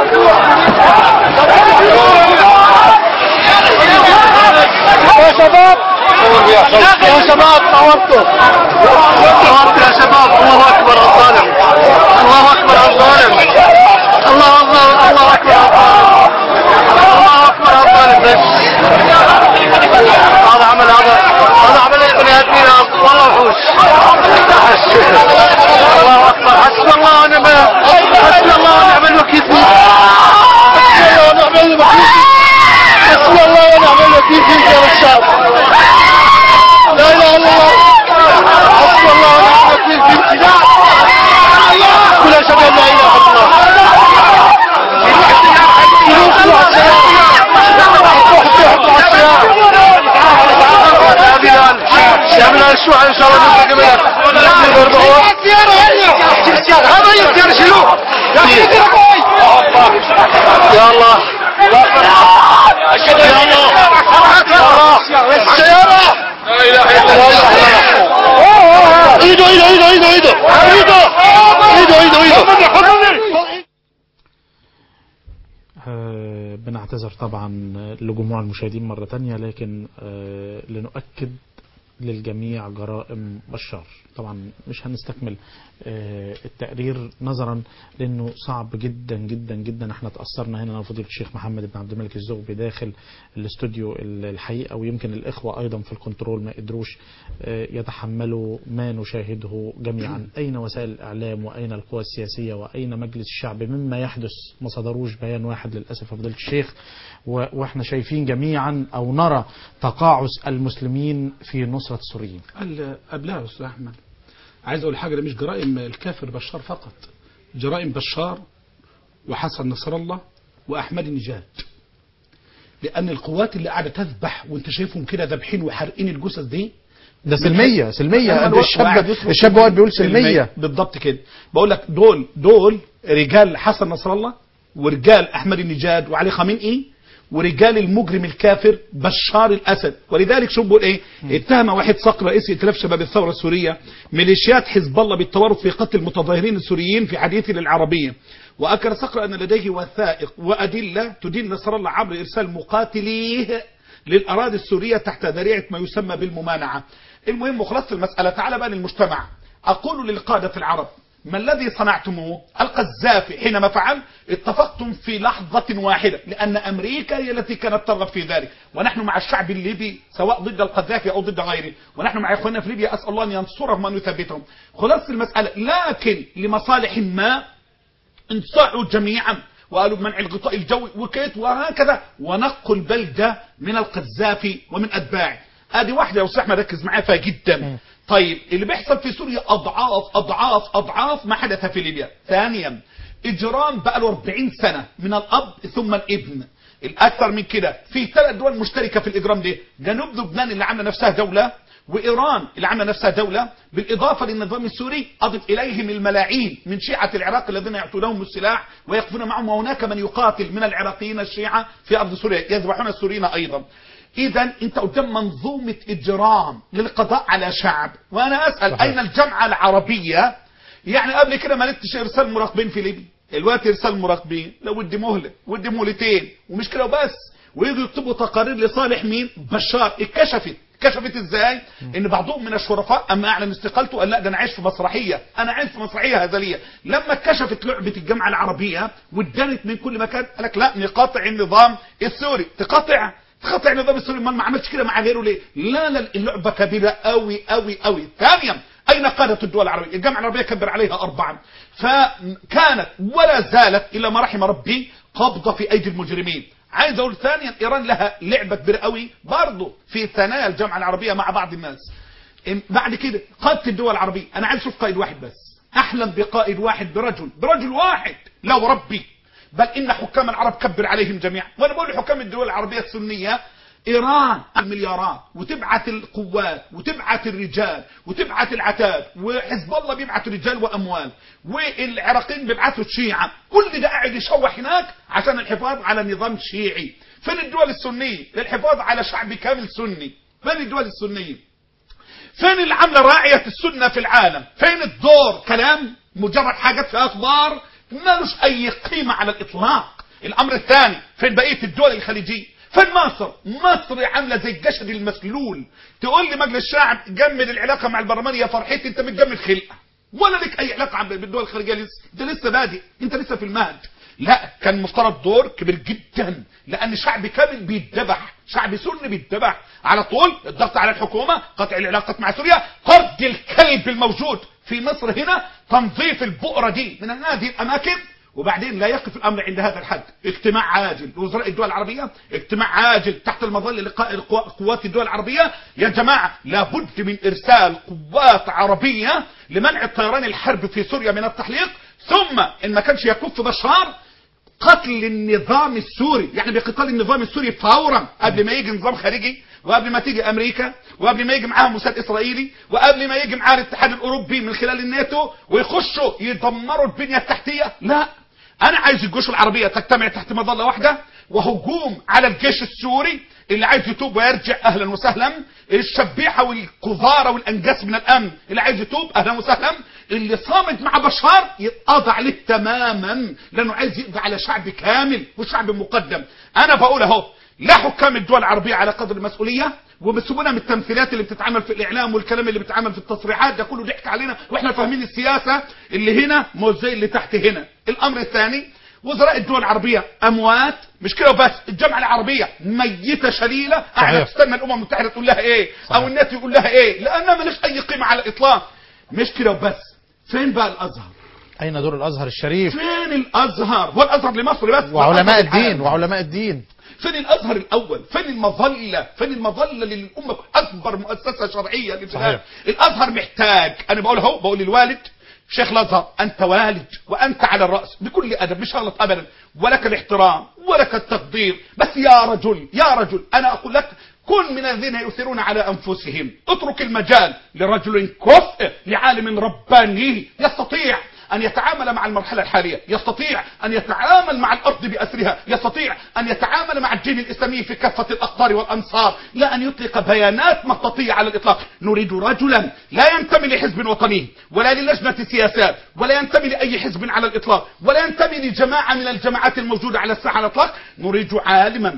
يا شباب يا شباب صورتوا صورت يا شباب الله اكبر على الظالم الله اكبر على الظالم الله الله الله اكبر على الظالم الله اكبر على الظالم بس هذا عمل هذا هذا عمل البني ادمين والله وحوش الله اكبر حسبي الله ونعم حسبي الله ونعم الوكيل فيك حسبي الله ونعم الوكيل فيك حسبي الله ونعم الوكيل فيك يا بشار لا اله الا الله حسبي الله ونعم الوكيل فيك كل يا شباب لا اله الا الله شنو على السيارة حطوا حطوا على السيارة يا بلال يا بلال شو ان شاء الله نبقى قبل هذا هي السيارة شيلوه يا الله يا الله السيارة لا اله الا لا الله اله الا الله ايده ايده ايده ايده ايده ايده ايده ايده ايده آه، بنعتذر طبعا لجموع المشاهدين مرة تانية لكن آه، لنؤكد للجميع جرائم بشار طبعا مش هنستكمل آه، التقرير نظرا لانه صعب جدا جدا جدا احنا تاثرنا هنا انا وفضيله الشيخ محمد بن عبد الملك الزغبي داخل الاستوديو الحقيقه ويمكن الاخوه ايضا في الكنترول ما قدروش آه، يتحملوا ما نشاهده جميعا اين وسائل الاعلام واين القوى السياسيه واين مجلس الشعب مما يحدث ما صدروش بيان واحد للاسف يا فضيله الشيخ و- واحنا شايفين جميعا او نرى تقاعس المسلمين في نصره السوريين قال قبلها يا استاذ احمد عايز اقول حاجه ده مش جرائم الكافر بشار فقط جرائم بشار وحسن نصر الله واحمد النجاد لان القوات اللي قاعده تذبح وانت شايفهم كده ذابحين وحارقين الجثث دي ده سلميه سلميه لما ده الوقت وقاعد الشاب يطلب الشاب واقف بيقول سلميه بالضبط كده بقول لك دول دول رجال حسن نصر الله ورجال احمد النجاد وعلي خامنئي ورجال المجرم الكافر بشار الاسد ولذلك شو بقول ايه اتهم واحد صقر رئيس ائتلاف شباب الثوره السوريه ميليشيات حزب الله بالتورط في قتل المتظاهرين السوريين في حديثه للعربيه واكد صقر ان لديه وثائق وادله تدين نصر الله عبر ارسال مقاتليه للاراضي السوريه تحت ذريعه ما يسمى بالممانعه المهم خلاصه المساله تعال بقى للمجتمع أقول للقادة العرب ما الذي صنعتموه القذافي حينما فعل اتفقتم في لحظة واحدة لأن أمريكا هي التي كانت ترغب في ذلك ونحن مع الشعب الليبي سواء ضد القذافي أو ضد غيره ونحن مع إخواننا في ليبيا أسأل الله أن ينصرهم وأن يثبتهم خلاص المسألة لكن لمصالح ما انصاعوا جميعا وقالوا بمنع الغطاء الجوي وكيت وهكذا ونقوا البلدة من القذافي ومن أتباعه ادي واحدة يا أستاذ أحمد ركز معايا فيها جدا طيب اللي بيحصل في سوريا أضعاف أضعاف أضعاف ما حدث في ليبيا ثانيا إجرام بقى له 40 سنة من الأب ثم الابن الأكثر من كده في ثلاث دول مشتركة في الإجرام ده جنوب لبنان اللي عامله نفسها دولة وإيران اللي عامله نفسها دولة بالإضافة للنظام السوري أضف إليهم الملاعين من شيعة العراق الذين يعطونهم السلاح ويقفون معهم وهناك من يقاتل من العراقيين الشيعة في أرض سوريا يذبحون السوريين أيضا إذا أنت قدام منظومة إجرام للقضاء على شعب وأنا أسأل صحيح. أين الجامعة العربية يعني قبل كده ما لقيتش إرسال مراقبين في ليبيا الوقت إرسال مراقبين لو ودي مهلة ودي مهلتين ومش كده وبس ويجوا يكتبوا تقارير لصالح مين بشار اتكشفت كشفت ازاي ان بعضهم من الشرفاء اما اعلن استقالته قال لا ده انا عايش في مسرحيه انا عايش في مسرحيه هزليه لما اتكشفت لعبه الجامعه العربيه وادانت من كل مكان قال لك لا نقاطع النظام السوري تقاطع تقاطع النظام السوري امال ما عملتش كده مع غيره ليه لا لا اللعبه كبيره قوي قوي قوي ثانيا اين قاده الدول العربيه الجامعه العربيه كبر عليها اربعا فكانت ولا زالت الا ما رحم ربي قبضه في ايدي المجرمين عايز اقول ثانيا ايران لها لعبه كبيره قوي برضه في ثنايا الجامعه العربيه مع بعض الناس إم- بعد كده قاده الدول العربيه انا عايز اشوف قائد واحد بس احلم بقائد واحد برجل برجل واحد لو ربي بل ان حكام العرب كبر عليهم جميعا وانا بقول لحكام الدول العربيه السنيه ايران المليارات وتبعت القوات وتبعت الرجال وتبعت العتاد وحزب الله بيبعت رجال واموال والعراقيين بيبعتوا الشيعه كل ده قاعد يشوح هناك عشان الحفاظ على نظام شيعي فين الدول السنيه للحفاظ على شعب كامل سني فين الدول السنيه فين اللي عامله راعيه السنه في العالم فين الدور كلام مجرد حاجات في اخبار مالوش اي قيمه على الاطلاق الامر الثاني فين بقيه الدول الخليجيه فين مصر مصر عامله زي الجسد المسلول تقول لي مجلس الشعب جمد العلاقه مع البرلمان يا فرحتي انت متجمد خلقه ولا لك اي علاقه عم- بالدول الخارجيه لسه انت لسه بادئ انت لسه في المهد لا كان مفترض دور كبير جدا لان شعب كامل بيتذبح شعب سني بيتذبح على طول الضغط على الحكومه قطع العلاقات مع سوريا طرد الكلب الموجود في مصر هنا تنظيف البؤره دي من هذه الاماكن وبعدين لا يقف الامر عند هذا الحد اجتماع عاجل لوزراء الدول العربيه اجتماع عاجل تحت المظله لقاء القوا- قوات الدول العربيه يا جماعه لابد من ارسال قوات عربيه لمنع الطيران الحرب في سوريا من التحليق ثم ان ما كانش يكف بشار قتل النظام السوري يعني بقتال النظام السوري فورا قبل ما يجي نظام خارجي وقبل ما تيجي امريكا وقبل ما يجي معاها موساد اسرائيلي وقبل ما يجي معاها الاتحاد الاوروبي من خلال الناتو ويخشوا يدمروا البنيه التحتيه لا انا عايز الجيوش العربيه تجتمع تحت مظله واحده وهجوم على الجيش السوري اللي عايز يتوب ويرجع اهلا وسهلا الشبيحه والقذاره والانجاس من الامن اللي عايز يتوب اهلا وسهلا اللي صامد مع بشار يتقاضى عليه تماما لانه عايز يقضي على شعب كامل وشعب مقدم انا بقول اهو لا حكام الدول العربيه على قدر المسؤوليه وبيسيبونا من التمثيلات اللي بتتعمل في الاعلام والكلام اللي بيتعمل في التصريحات ده كله ضحك علينا واحنا فاهمين السياسه اللي هنا مش زي اللي تحت هنا الامر الثاني وزراء الدول العربيه اموات مش كده وبس الجامعه العربيه ميته شليله قاعده صحيح. تستنى الامم المتحده تقول لها ايه صحيح. او الناتو يقول لها ايه لانها ملهاش اي قيمه على الاطلاق مش كده وبس فين بقى الازهر اين دور الازهر الشريف فين الازهر هو الازهر لمصر بس وعلماء والأزهر الدين للعالم. وعلماء الدين فين الازهر الاول فين المظله فين المظله للامه اكبر مؤسسه شرعيه للبلاد صحيح. الازهر محتاج انا بقول اهو بقول للوالد شيخ الازهر انت والد وانت على الراس بكل ادب مش غلط ابدا ولك الاحترام ولك التقدير بس يا رجل يا رجل انا اقول لك كن من الذين يؤثرون على انفسهم اترك المجال لرجل كفء لعالم رباني يستطيع أن يتعامل مع المرحلة الحالية يستطيع أن يتعامل مع الأرض بأسرها يستطيع أن يتعامل مع الدين الإسلامي في كافة الأقطار والأمصار لا أن يطلق بيانات مطاطية على الإطلاق نريد رجلا لا ينتمي لحزب وطني ولا للجنة سياسات ولا ينتمي لأي حزب على الإطلاق ولا ينتمي لجماعة من الجماعات الموجودة على الساحة على الإطلاق نريد عالما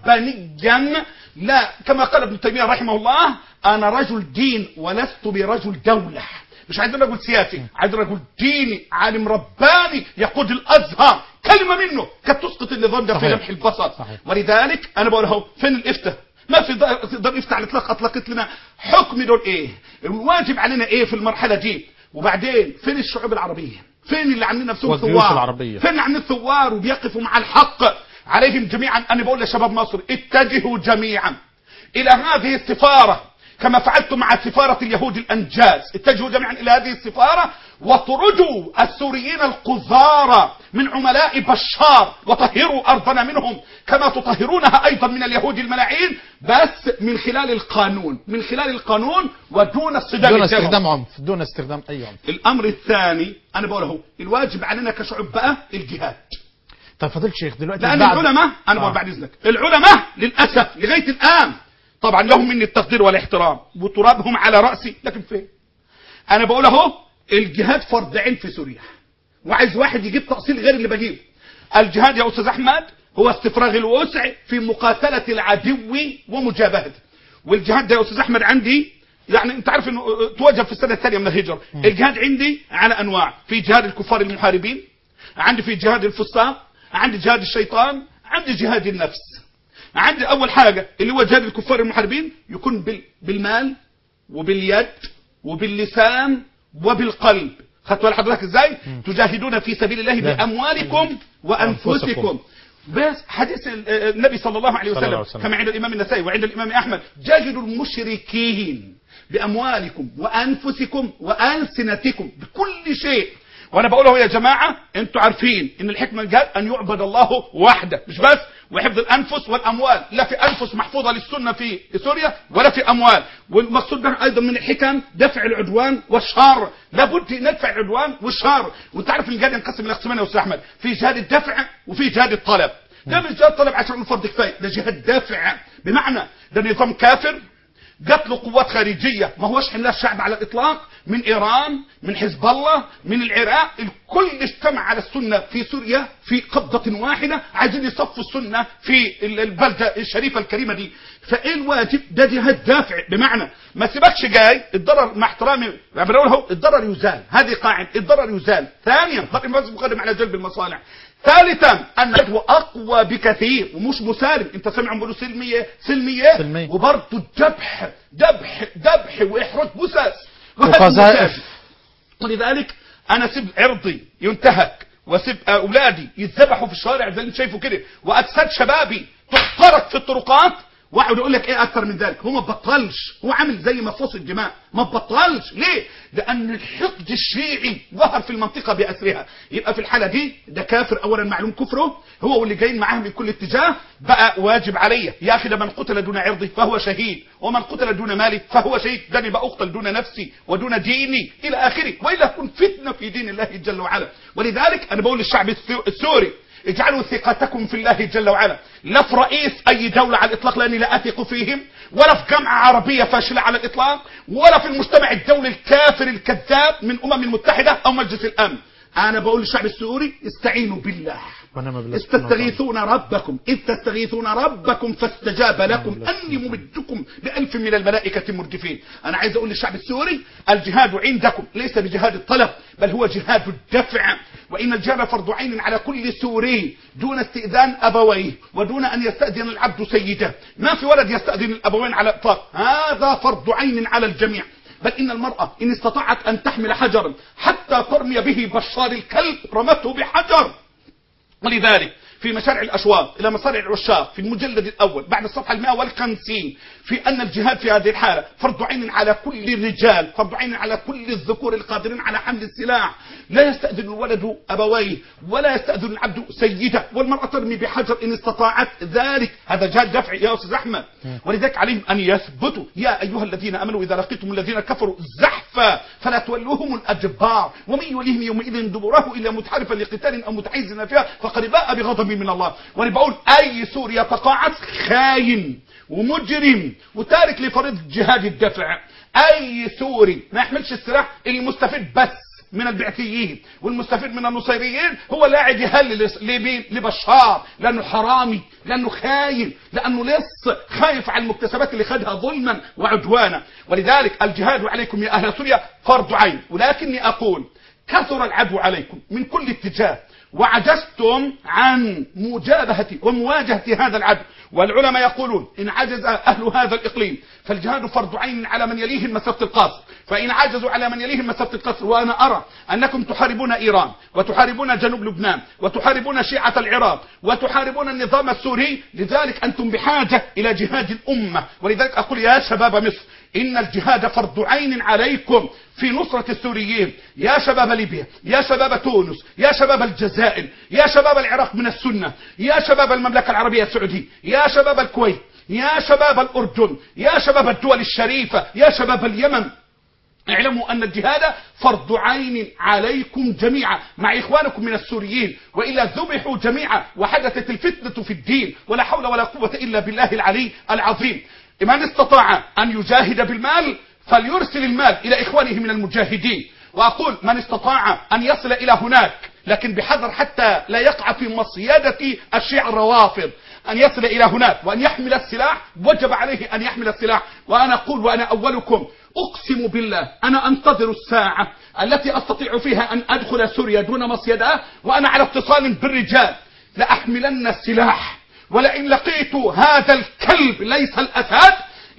ربانيا لا كما قال ابن تيمية رحمه الله أنا رجل دين ولست برجل دولة مش عايزين رجل سياسي عايزين رجل ديني عالم رباني يقود الازهر كلمه منه كانت تسقط النظام ده في صحيح. لمح البصر صحيح. ولذلك انا بقول اهو فين الافتاء ما في دار دار افتاء على الاطلاق اطلقت لنا حكم دول ايه الواجب علينا ايه في المرحله دي وبعدين فين الشعوب العربيه فين اللي عاملين نفسهم والجيوش ثوار العربية. فين اللي عاملين ثوار وبيقفوا مع الحق عليهم جميعا انا بقول لشباب مصر اتجهوا جميعا الى هذه السفاره كما فعلتم مع سفارة اليهود الأنجاز اتجهوا جميعا إلى هذه السفارة واطردوا السوريين القذارى من عملاء بشار وطهروا أرضنا منهم كما تطهرونها أيضا من اليهود الملاعين بس من خلال القانون من خلال القانون ودون الصدام دون التهم. استخدام عنف دون استخدام اي عنف الأمر الثاني أنا بقول اهو الواجب علينا كشعوب بقى الجهاد طيب فضيل الشيخ دلوقتي لان بعد- العلماء انا بقول آه. بعد اذنك العلماء للاسف لغايه الان طبعا لهم مني التقدير والاحترام وترابهم على راسي لكن فين انا بقول اهو الجهاد فرض عين في سوريا وعايز واحد يجيب تاصيل غير اللي بجيبه الجهاد يا استاذ احمد هو استفراغ الوسع في مقاتله العدو ومجابهته والجهاد ده يا استاذ احمد عندي يعني انت عارف انه توجه في السنه الثانيه من الهجره الجهاد عندي على انواع في جهاد الكفار المحاربين عندي في جهاد الفساق عندي جهاد الشيطان عندي جهاد النفس عندي اول حاجه اللي هو جهاد الكفار المحاربين يكون بال- بالمال وباليد وباللسان وبالقلب خدتوا بالك حضرتك ازاي تجاهدون في سبيل الله نعم. باموالكم وانفسكم أنفسكم. بس حديث ال- آه، النبي صلى الله عليه صلى الله وسلم عليه وسلم. كما عند الامام النسائي وعند الامام احمد جاهدوا المشركين باموالكم وانفسكم والسنتكم بكل شيء وانا بقوله يا جماعه انتوا عارفين ان الحكمه الجهاد ان يعبد الله وحده مش بس وحفظ الانفس والاموال لا في انفس محفوظه للسنه في سوريا ولا في اموال والمقصود به ايضا من الحكم دفع العدوان والشر لابد ندفع العدوان والشر وانت عارف ان الجهاد ينقسم الى قسمين يا استاذ احمد في جهاد الدفع وفي جهاد الطلب ده مش جهاد طلب عشان نقول فرض كفايه ده جهاد دافع بمعنى ده نظام كافر جات له قوات خارجيه ما هوش حملها الشعب على الاطلاق من ايران من حزب الله من العراق الكل اجتمع على السنه في سوريا في قبضه واحده عايزين يصفوا السنه في ال- البلده الشريفه الكريمه دي فايه الواجب ده جهاد دافع بمعنى ما سيبكش جاي الضرر مع احترامي يعني بقول اهو الضرر يزال هذه قاعده الضرر يزال ثانيا ضرر المنزل مقدم على جلب المصالح ثالثا ان العدو اقوى بكثير ومش مسالم انت سامعهم بيقولوا سلميه سلميه سلمية. وبرضه الذبح ذبح ذبح واحراج بساس وهذا وقذائف. مساس. ولذلك انا سيب عرضي ينتهك واسيب اولادي يتذبحوا في الشوارع زي اللي انت شايفه كده واجساد شبابي تحترق في الطرقات واقعد اقول لك ايه اكتر من ذلك هو ما بطلش هو عامل زي مفاصل الدماء ما بطلش ليه لان الحقد الشيعي ظهر في المنطقه باسرها يبقى في الحاله دي ده كافر اولا معلوم كفره هو واللي جايين معاه من كل اتجاه بقى واجب عليا يا اخي ده من قتل دون عرضي فهو شهيد ومن قتل دون مالي فهو شهيد ده أنا بقى اقتل دون نفسي ودون ديني الى اخره والا تكون فتنه في دين الله جل وعلا ولذلك انا بقول للشعب الثو- السوري اجعلوا ثقتكم في الله جل وعلا لا في رئيس اي دولة على الاطلاق لاني لا اثق فيهم ولا في جامعة عربية فاشلة على الاطلاق ولا في المجتمع الدولي الكافر الكذاب من امم المتحدة او مجلس الامن انا بقول للشعب السوري استعينوا بالله ونعم بالله سبحانه وتعالى. استستغيثون ربكم إذ تستغيثون ربكم فاستجاب لكم أني ممدكم بألف من الملائكة مردفين أنا عايز أقول للشعب السوري الجهاد عندكم ليس بجهاد الطلب بل هو جهاد الدفع وإن الجهاد فرض عين على كل سوري دون استئذان أبويه ودون أن يستأذن العبد سيده ما في ولد يستأذن الأبوين على الإطلاق هذا فرض عين على الجميع بل إن المرأة إن استطاعت أن تحمل حجرا حتى ترمي به بشار الكلب رمته بحجر ولذلك في مشارع الأشواط إلى مصارع العشاق في المجلد الأول بعد الصفحة المائة والخمسين في أن الجهاد في هذه الحالة فرض عين على كل الرجال فرض عين على كل الذكور القادرين على حمل السلاح لا يستأذن الولد أبويه ولا يستأذن العبد سيده والمرأة ترمي بحجر إن استطاعت ذلك هذا جهاد دفع يا أستاذ أحمد ولذلك عليهم أن يثبتوا يا أيها الذين أمنوا إذا لقيتم الذين كفروا زحفا فلا تولوهم الأدبار ومن يوليهم يومئذ دبره إلا متحرفا لقتال أو متحيزا فيها فقد باء بغضب من الله وأنا بقول أي سوري يتقاعس خاين ومجرم وتارك لفريضة جهاد الدفع أي سوري ما يحملش السلاح المستفيد بس من البعثيين والمستفيد من النصيريين هو اللي قاعد يهلل لمين لبشار لانه حرامي لانه خاين لانه لص خايف على المكتسبات اللي خدها ظلما وعدوانا ولذلك الجهاد عليكم يا اهل سوريا فرض عين ولكني اقول كثر العدو عليكم من كل اتجاه وعجزتم عن مجابهة ومواجهة هذا العدو والعلماء يقولون إن عجز أهل هذا الإقليم فالجهاد فرض عين على من يليهم مسافة القصر فإن عجزوا على من يليهم مسافة القصر وأنا أرى أنكم تحاربون إيران وتحاربون جنوب لبنان وتحاربون شيعة العراق وتحاربون النظام السوري لذلك أنتم بحاجة إلى جهاد الأمة ولذلك أقول يا شباب مصر إن الجهاد فرض عين عليكم في نصرة السوريين يا شباب ليبيا يا شباب تونس يا شباب الجزائر يا شباب العراق من السنة يا شباب المملكة العربية السعودية يا شباب الكويت يا شباب الأردن يا شباب الدول الشريفة يا شباب اليمن اعلموا أن الجهاد فرض عين عليكم جميعا مع إخوانكم من السوريين وإلا ذبحوا جميعا وحدثت الفتنة في الدين ولا حول ولا قوة إلا بالله العلي العظيم من استطاع أن يجاهد بالمال فليرسل المال إلى إخوانه من المجاهدين وأقول من استطاع أن يصل إلى هناك لكن بحذر حتى لا يقع في مصيدة الشيع الروافض أن يصل إلى هناك وأن يحمل السلاح وجب عليه أن يحمل السلاح وأنا أقول وأنا أولكم أقسم بالله أنا أنتظر الساعة التي أستطيع فيها أن أدخل سوريا دون مصيدة وأنا على اتصال بالرجال لأحملن السلاح ولئن لقيت هذا الكلب ليس الأسد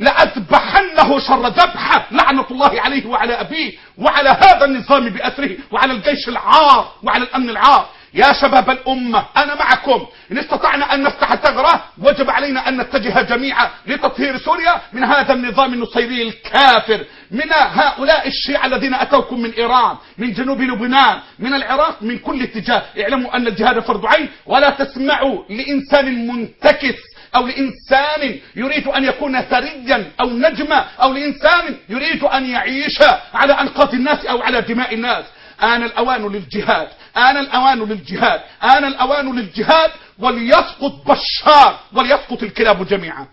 لأذبحنه شر ذبحة لعنة الله عليه وعلى أبيه وعلى هذا النظام بأسره وعلى الجيش العار وعلى الأمن العار يا شباب الأمة أنا معكم إن استطعنا أن نفتح ثغرة وجب علينا أن نتجه جميعا لتطهير سوريا من هذا النظام النصيري الكافر من هؤلاء الشيعة الذين أتوكم من إيران من جنوب لبنان من العراق من كل اتجاه اعلموا أن الجهاد فرض عين ولا تسمعوا لإنسان منتكس أو لإنسان يريد أن يكون ثريا أو نجما أو لإنسان يريد أن يعيش على أنقاض الناس أو على دماء الناس آن الأوان للجهاد آن الأوان للجهاد آن الأوان للجهاد وليسقط بشار وليسقط الكلاب جميعا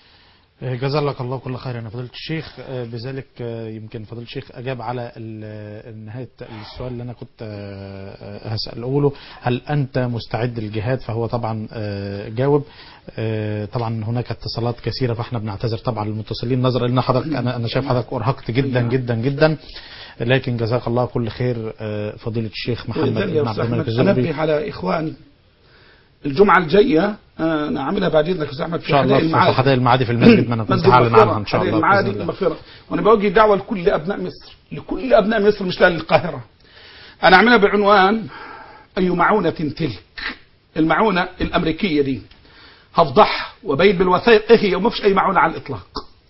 جزا لك الله كل خير يا فضيلة الشيخ آه، بذلك آه، يمكن فضيلة الشيخ أجاب على ال- نهاية السؤال اللي أنا كنت آه، هسأله له هل أنت مستعد للجهاد فهو طبعا آه، جاوب آه، طبعا هناك اتصالات كثيرة فاحنا بنعتذر طبعا للمتصلين نظرا ان حضرتك انا انا شايف حضرتك ارهقت جدا جدا جدا لكن جزاك الله كل خير آه، فضيلة الشيخ محمد ولذلك يا بن أستاذ عبد الملك أحمد الزنبي أنبه على إخواني الجمعة الجاية آه، أنا عاملها بعد إذنك يا أستاذ أحمد ان شاء الله حدائق في المعادي. حدائق المعادي في المسجد ما انا كنت مسجد هعلن مغفرة، عنها ان شاء حدائق الله المعادي باذن الله مغفرة وانا بوجه دعوه لكل ابناء مصر لكل ابناء مصر مش للقاهره انا عاملها بعنوان اي معونه تلك المعونه الامريكيه دي هفضحها وبين بالوثائق ايه هي وما فيش اي معونه على الاطلاق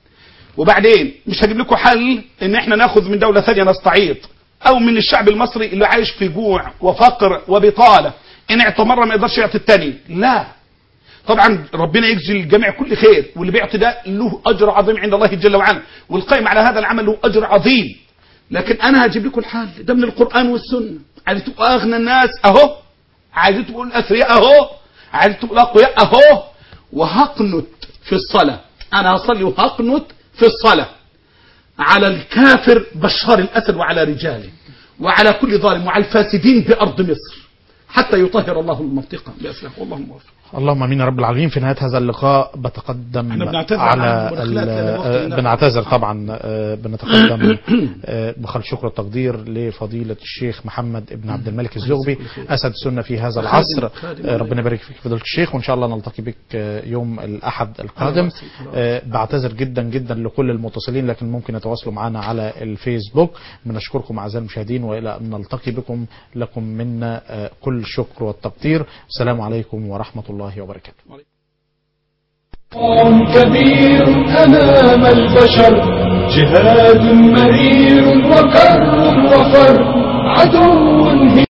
وبعدين مش هجيب لكم حل ان احنا ناخذ من دوله ثانيه نستعيض او من الشعب المصري اللي عايش في جوع وفقر وبطاله ان اعطى مره ما يقدرش يعطي الثاني لا طبعا ربنا يجزي الجميع كل خير واللي بيعطي ده له اجر عظيم عند الله جل وعلا والقائم على هذا العمل له اجر عظيم لكن انا هجيب لكم الحل ده من القران والسنه عايز تبقوا اغنى الناس اهو عايز تبقوا الاثرياء اهو عايز تبقوا الاقوياء اهو وهقنت في الصلاه انا هصلي وهقنت في الصلاه على الكافر بشار الاسد وعلى رجاله وعلى كل ظالم وعلى الفاسدين بارض مصر حتى يطهر الله المنطقه باسلحه والله موفق اللهم امين يا رب العالمين في نهايه هذا اللقاء بتقدم احنا بنعتذر عن على المداخلات ال- لأن وقت آه، النفس. بنعتذر طبعا آه، بنتقدم آه، بخل شكر التقدير لفضيله الشيخ محمد ابن عبد الملك الزغبي اسد السنه في هذا العصر خادم. آه، ربنا يبارك فيك فضيله الشيخ وان شاء الله نلتقي بك آه، يوم الاحد القادم آه، بعتذر جدا جدا لكل المتصلين لكن ممكن يتواصلوا معنا على الفيسبوك بنشكركم اعزائي المشاهدين والى ان نلتقي بكم لكم منا آه، كل الشكر والتقدير السلام عليكم ورحمه الله وبركاته كبير أمام البشر جهاد مرير وكر وفر عدو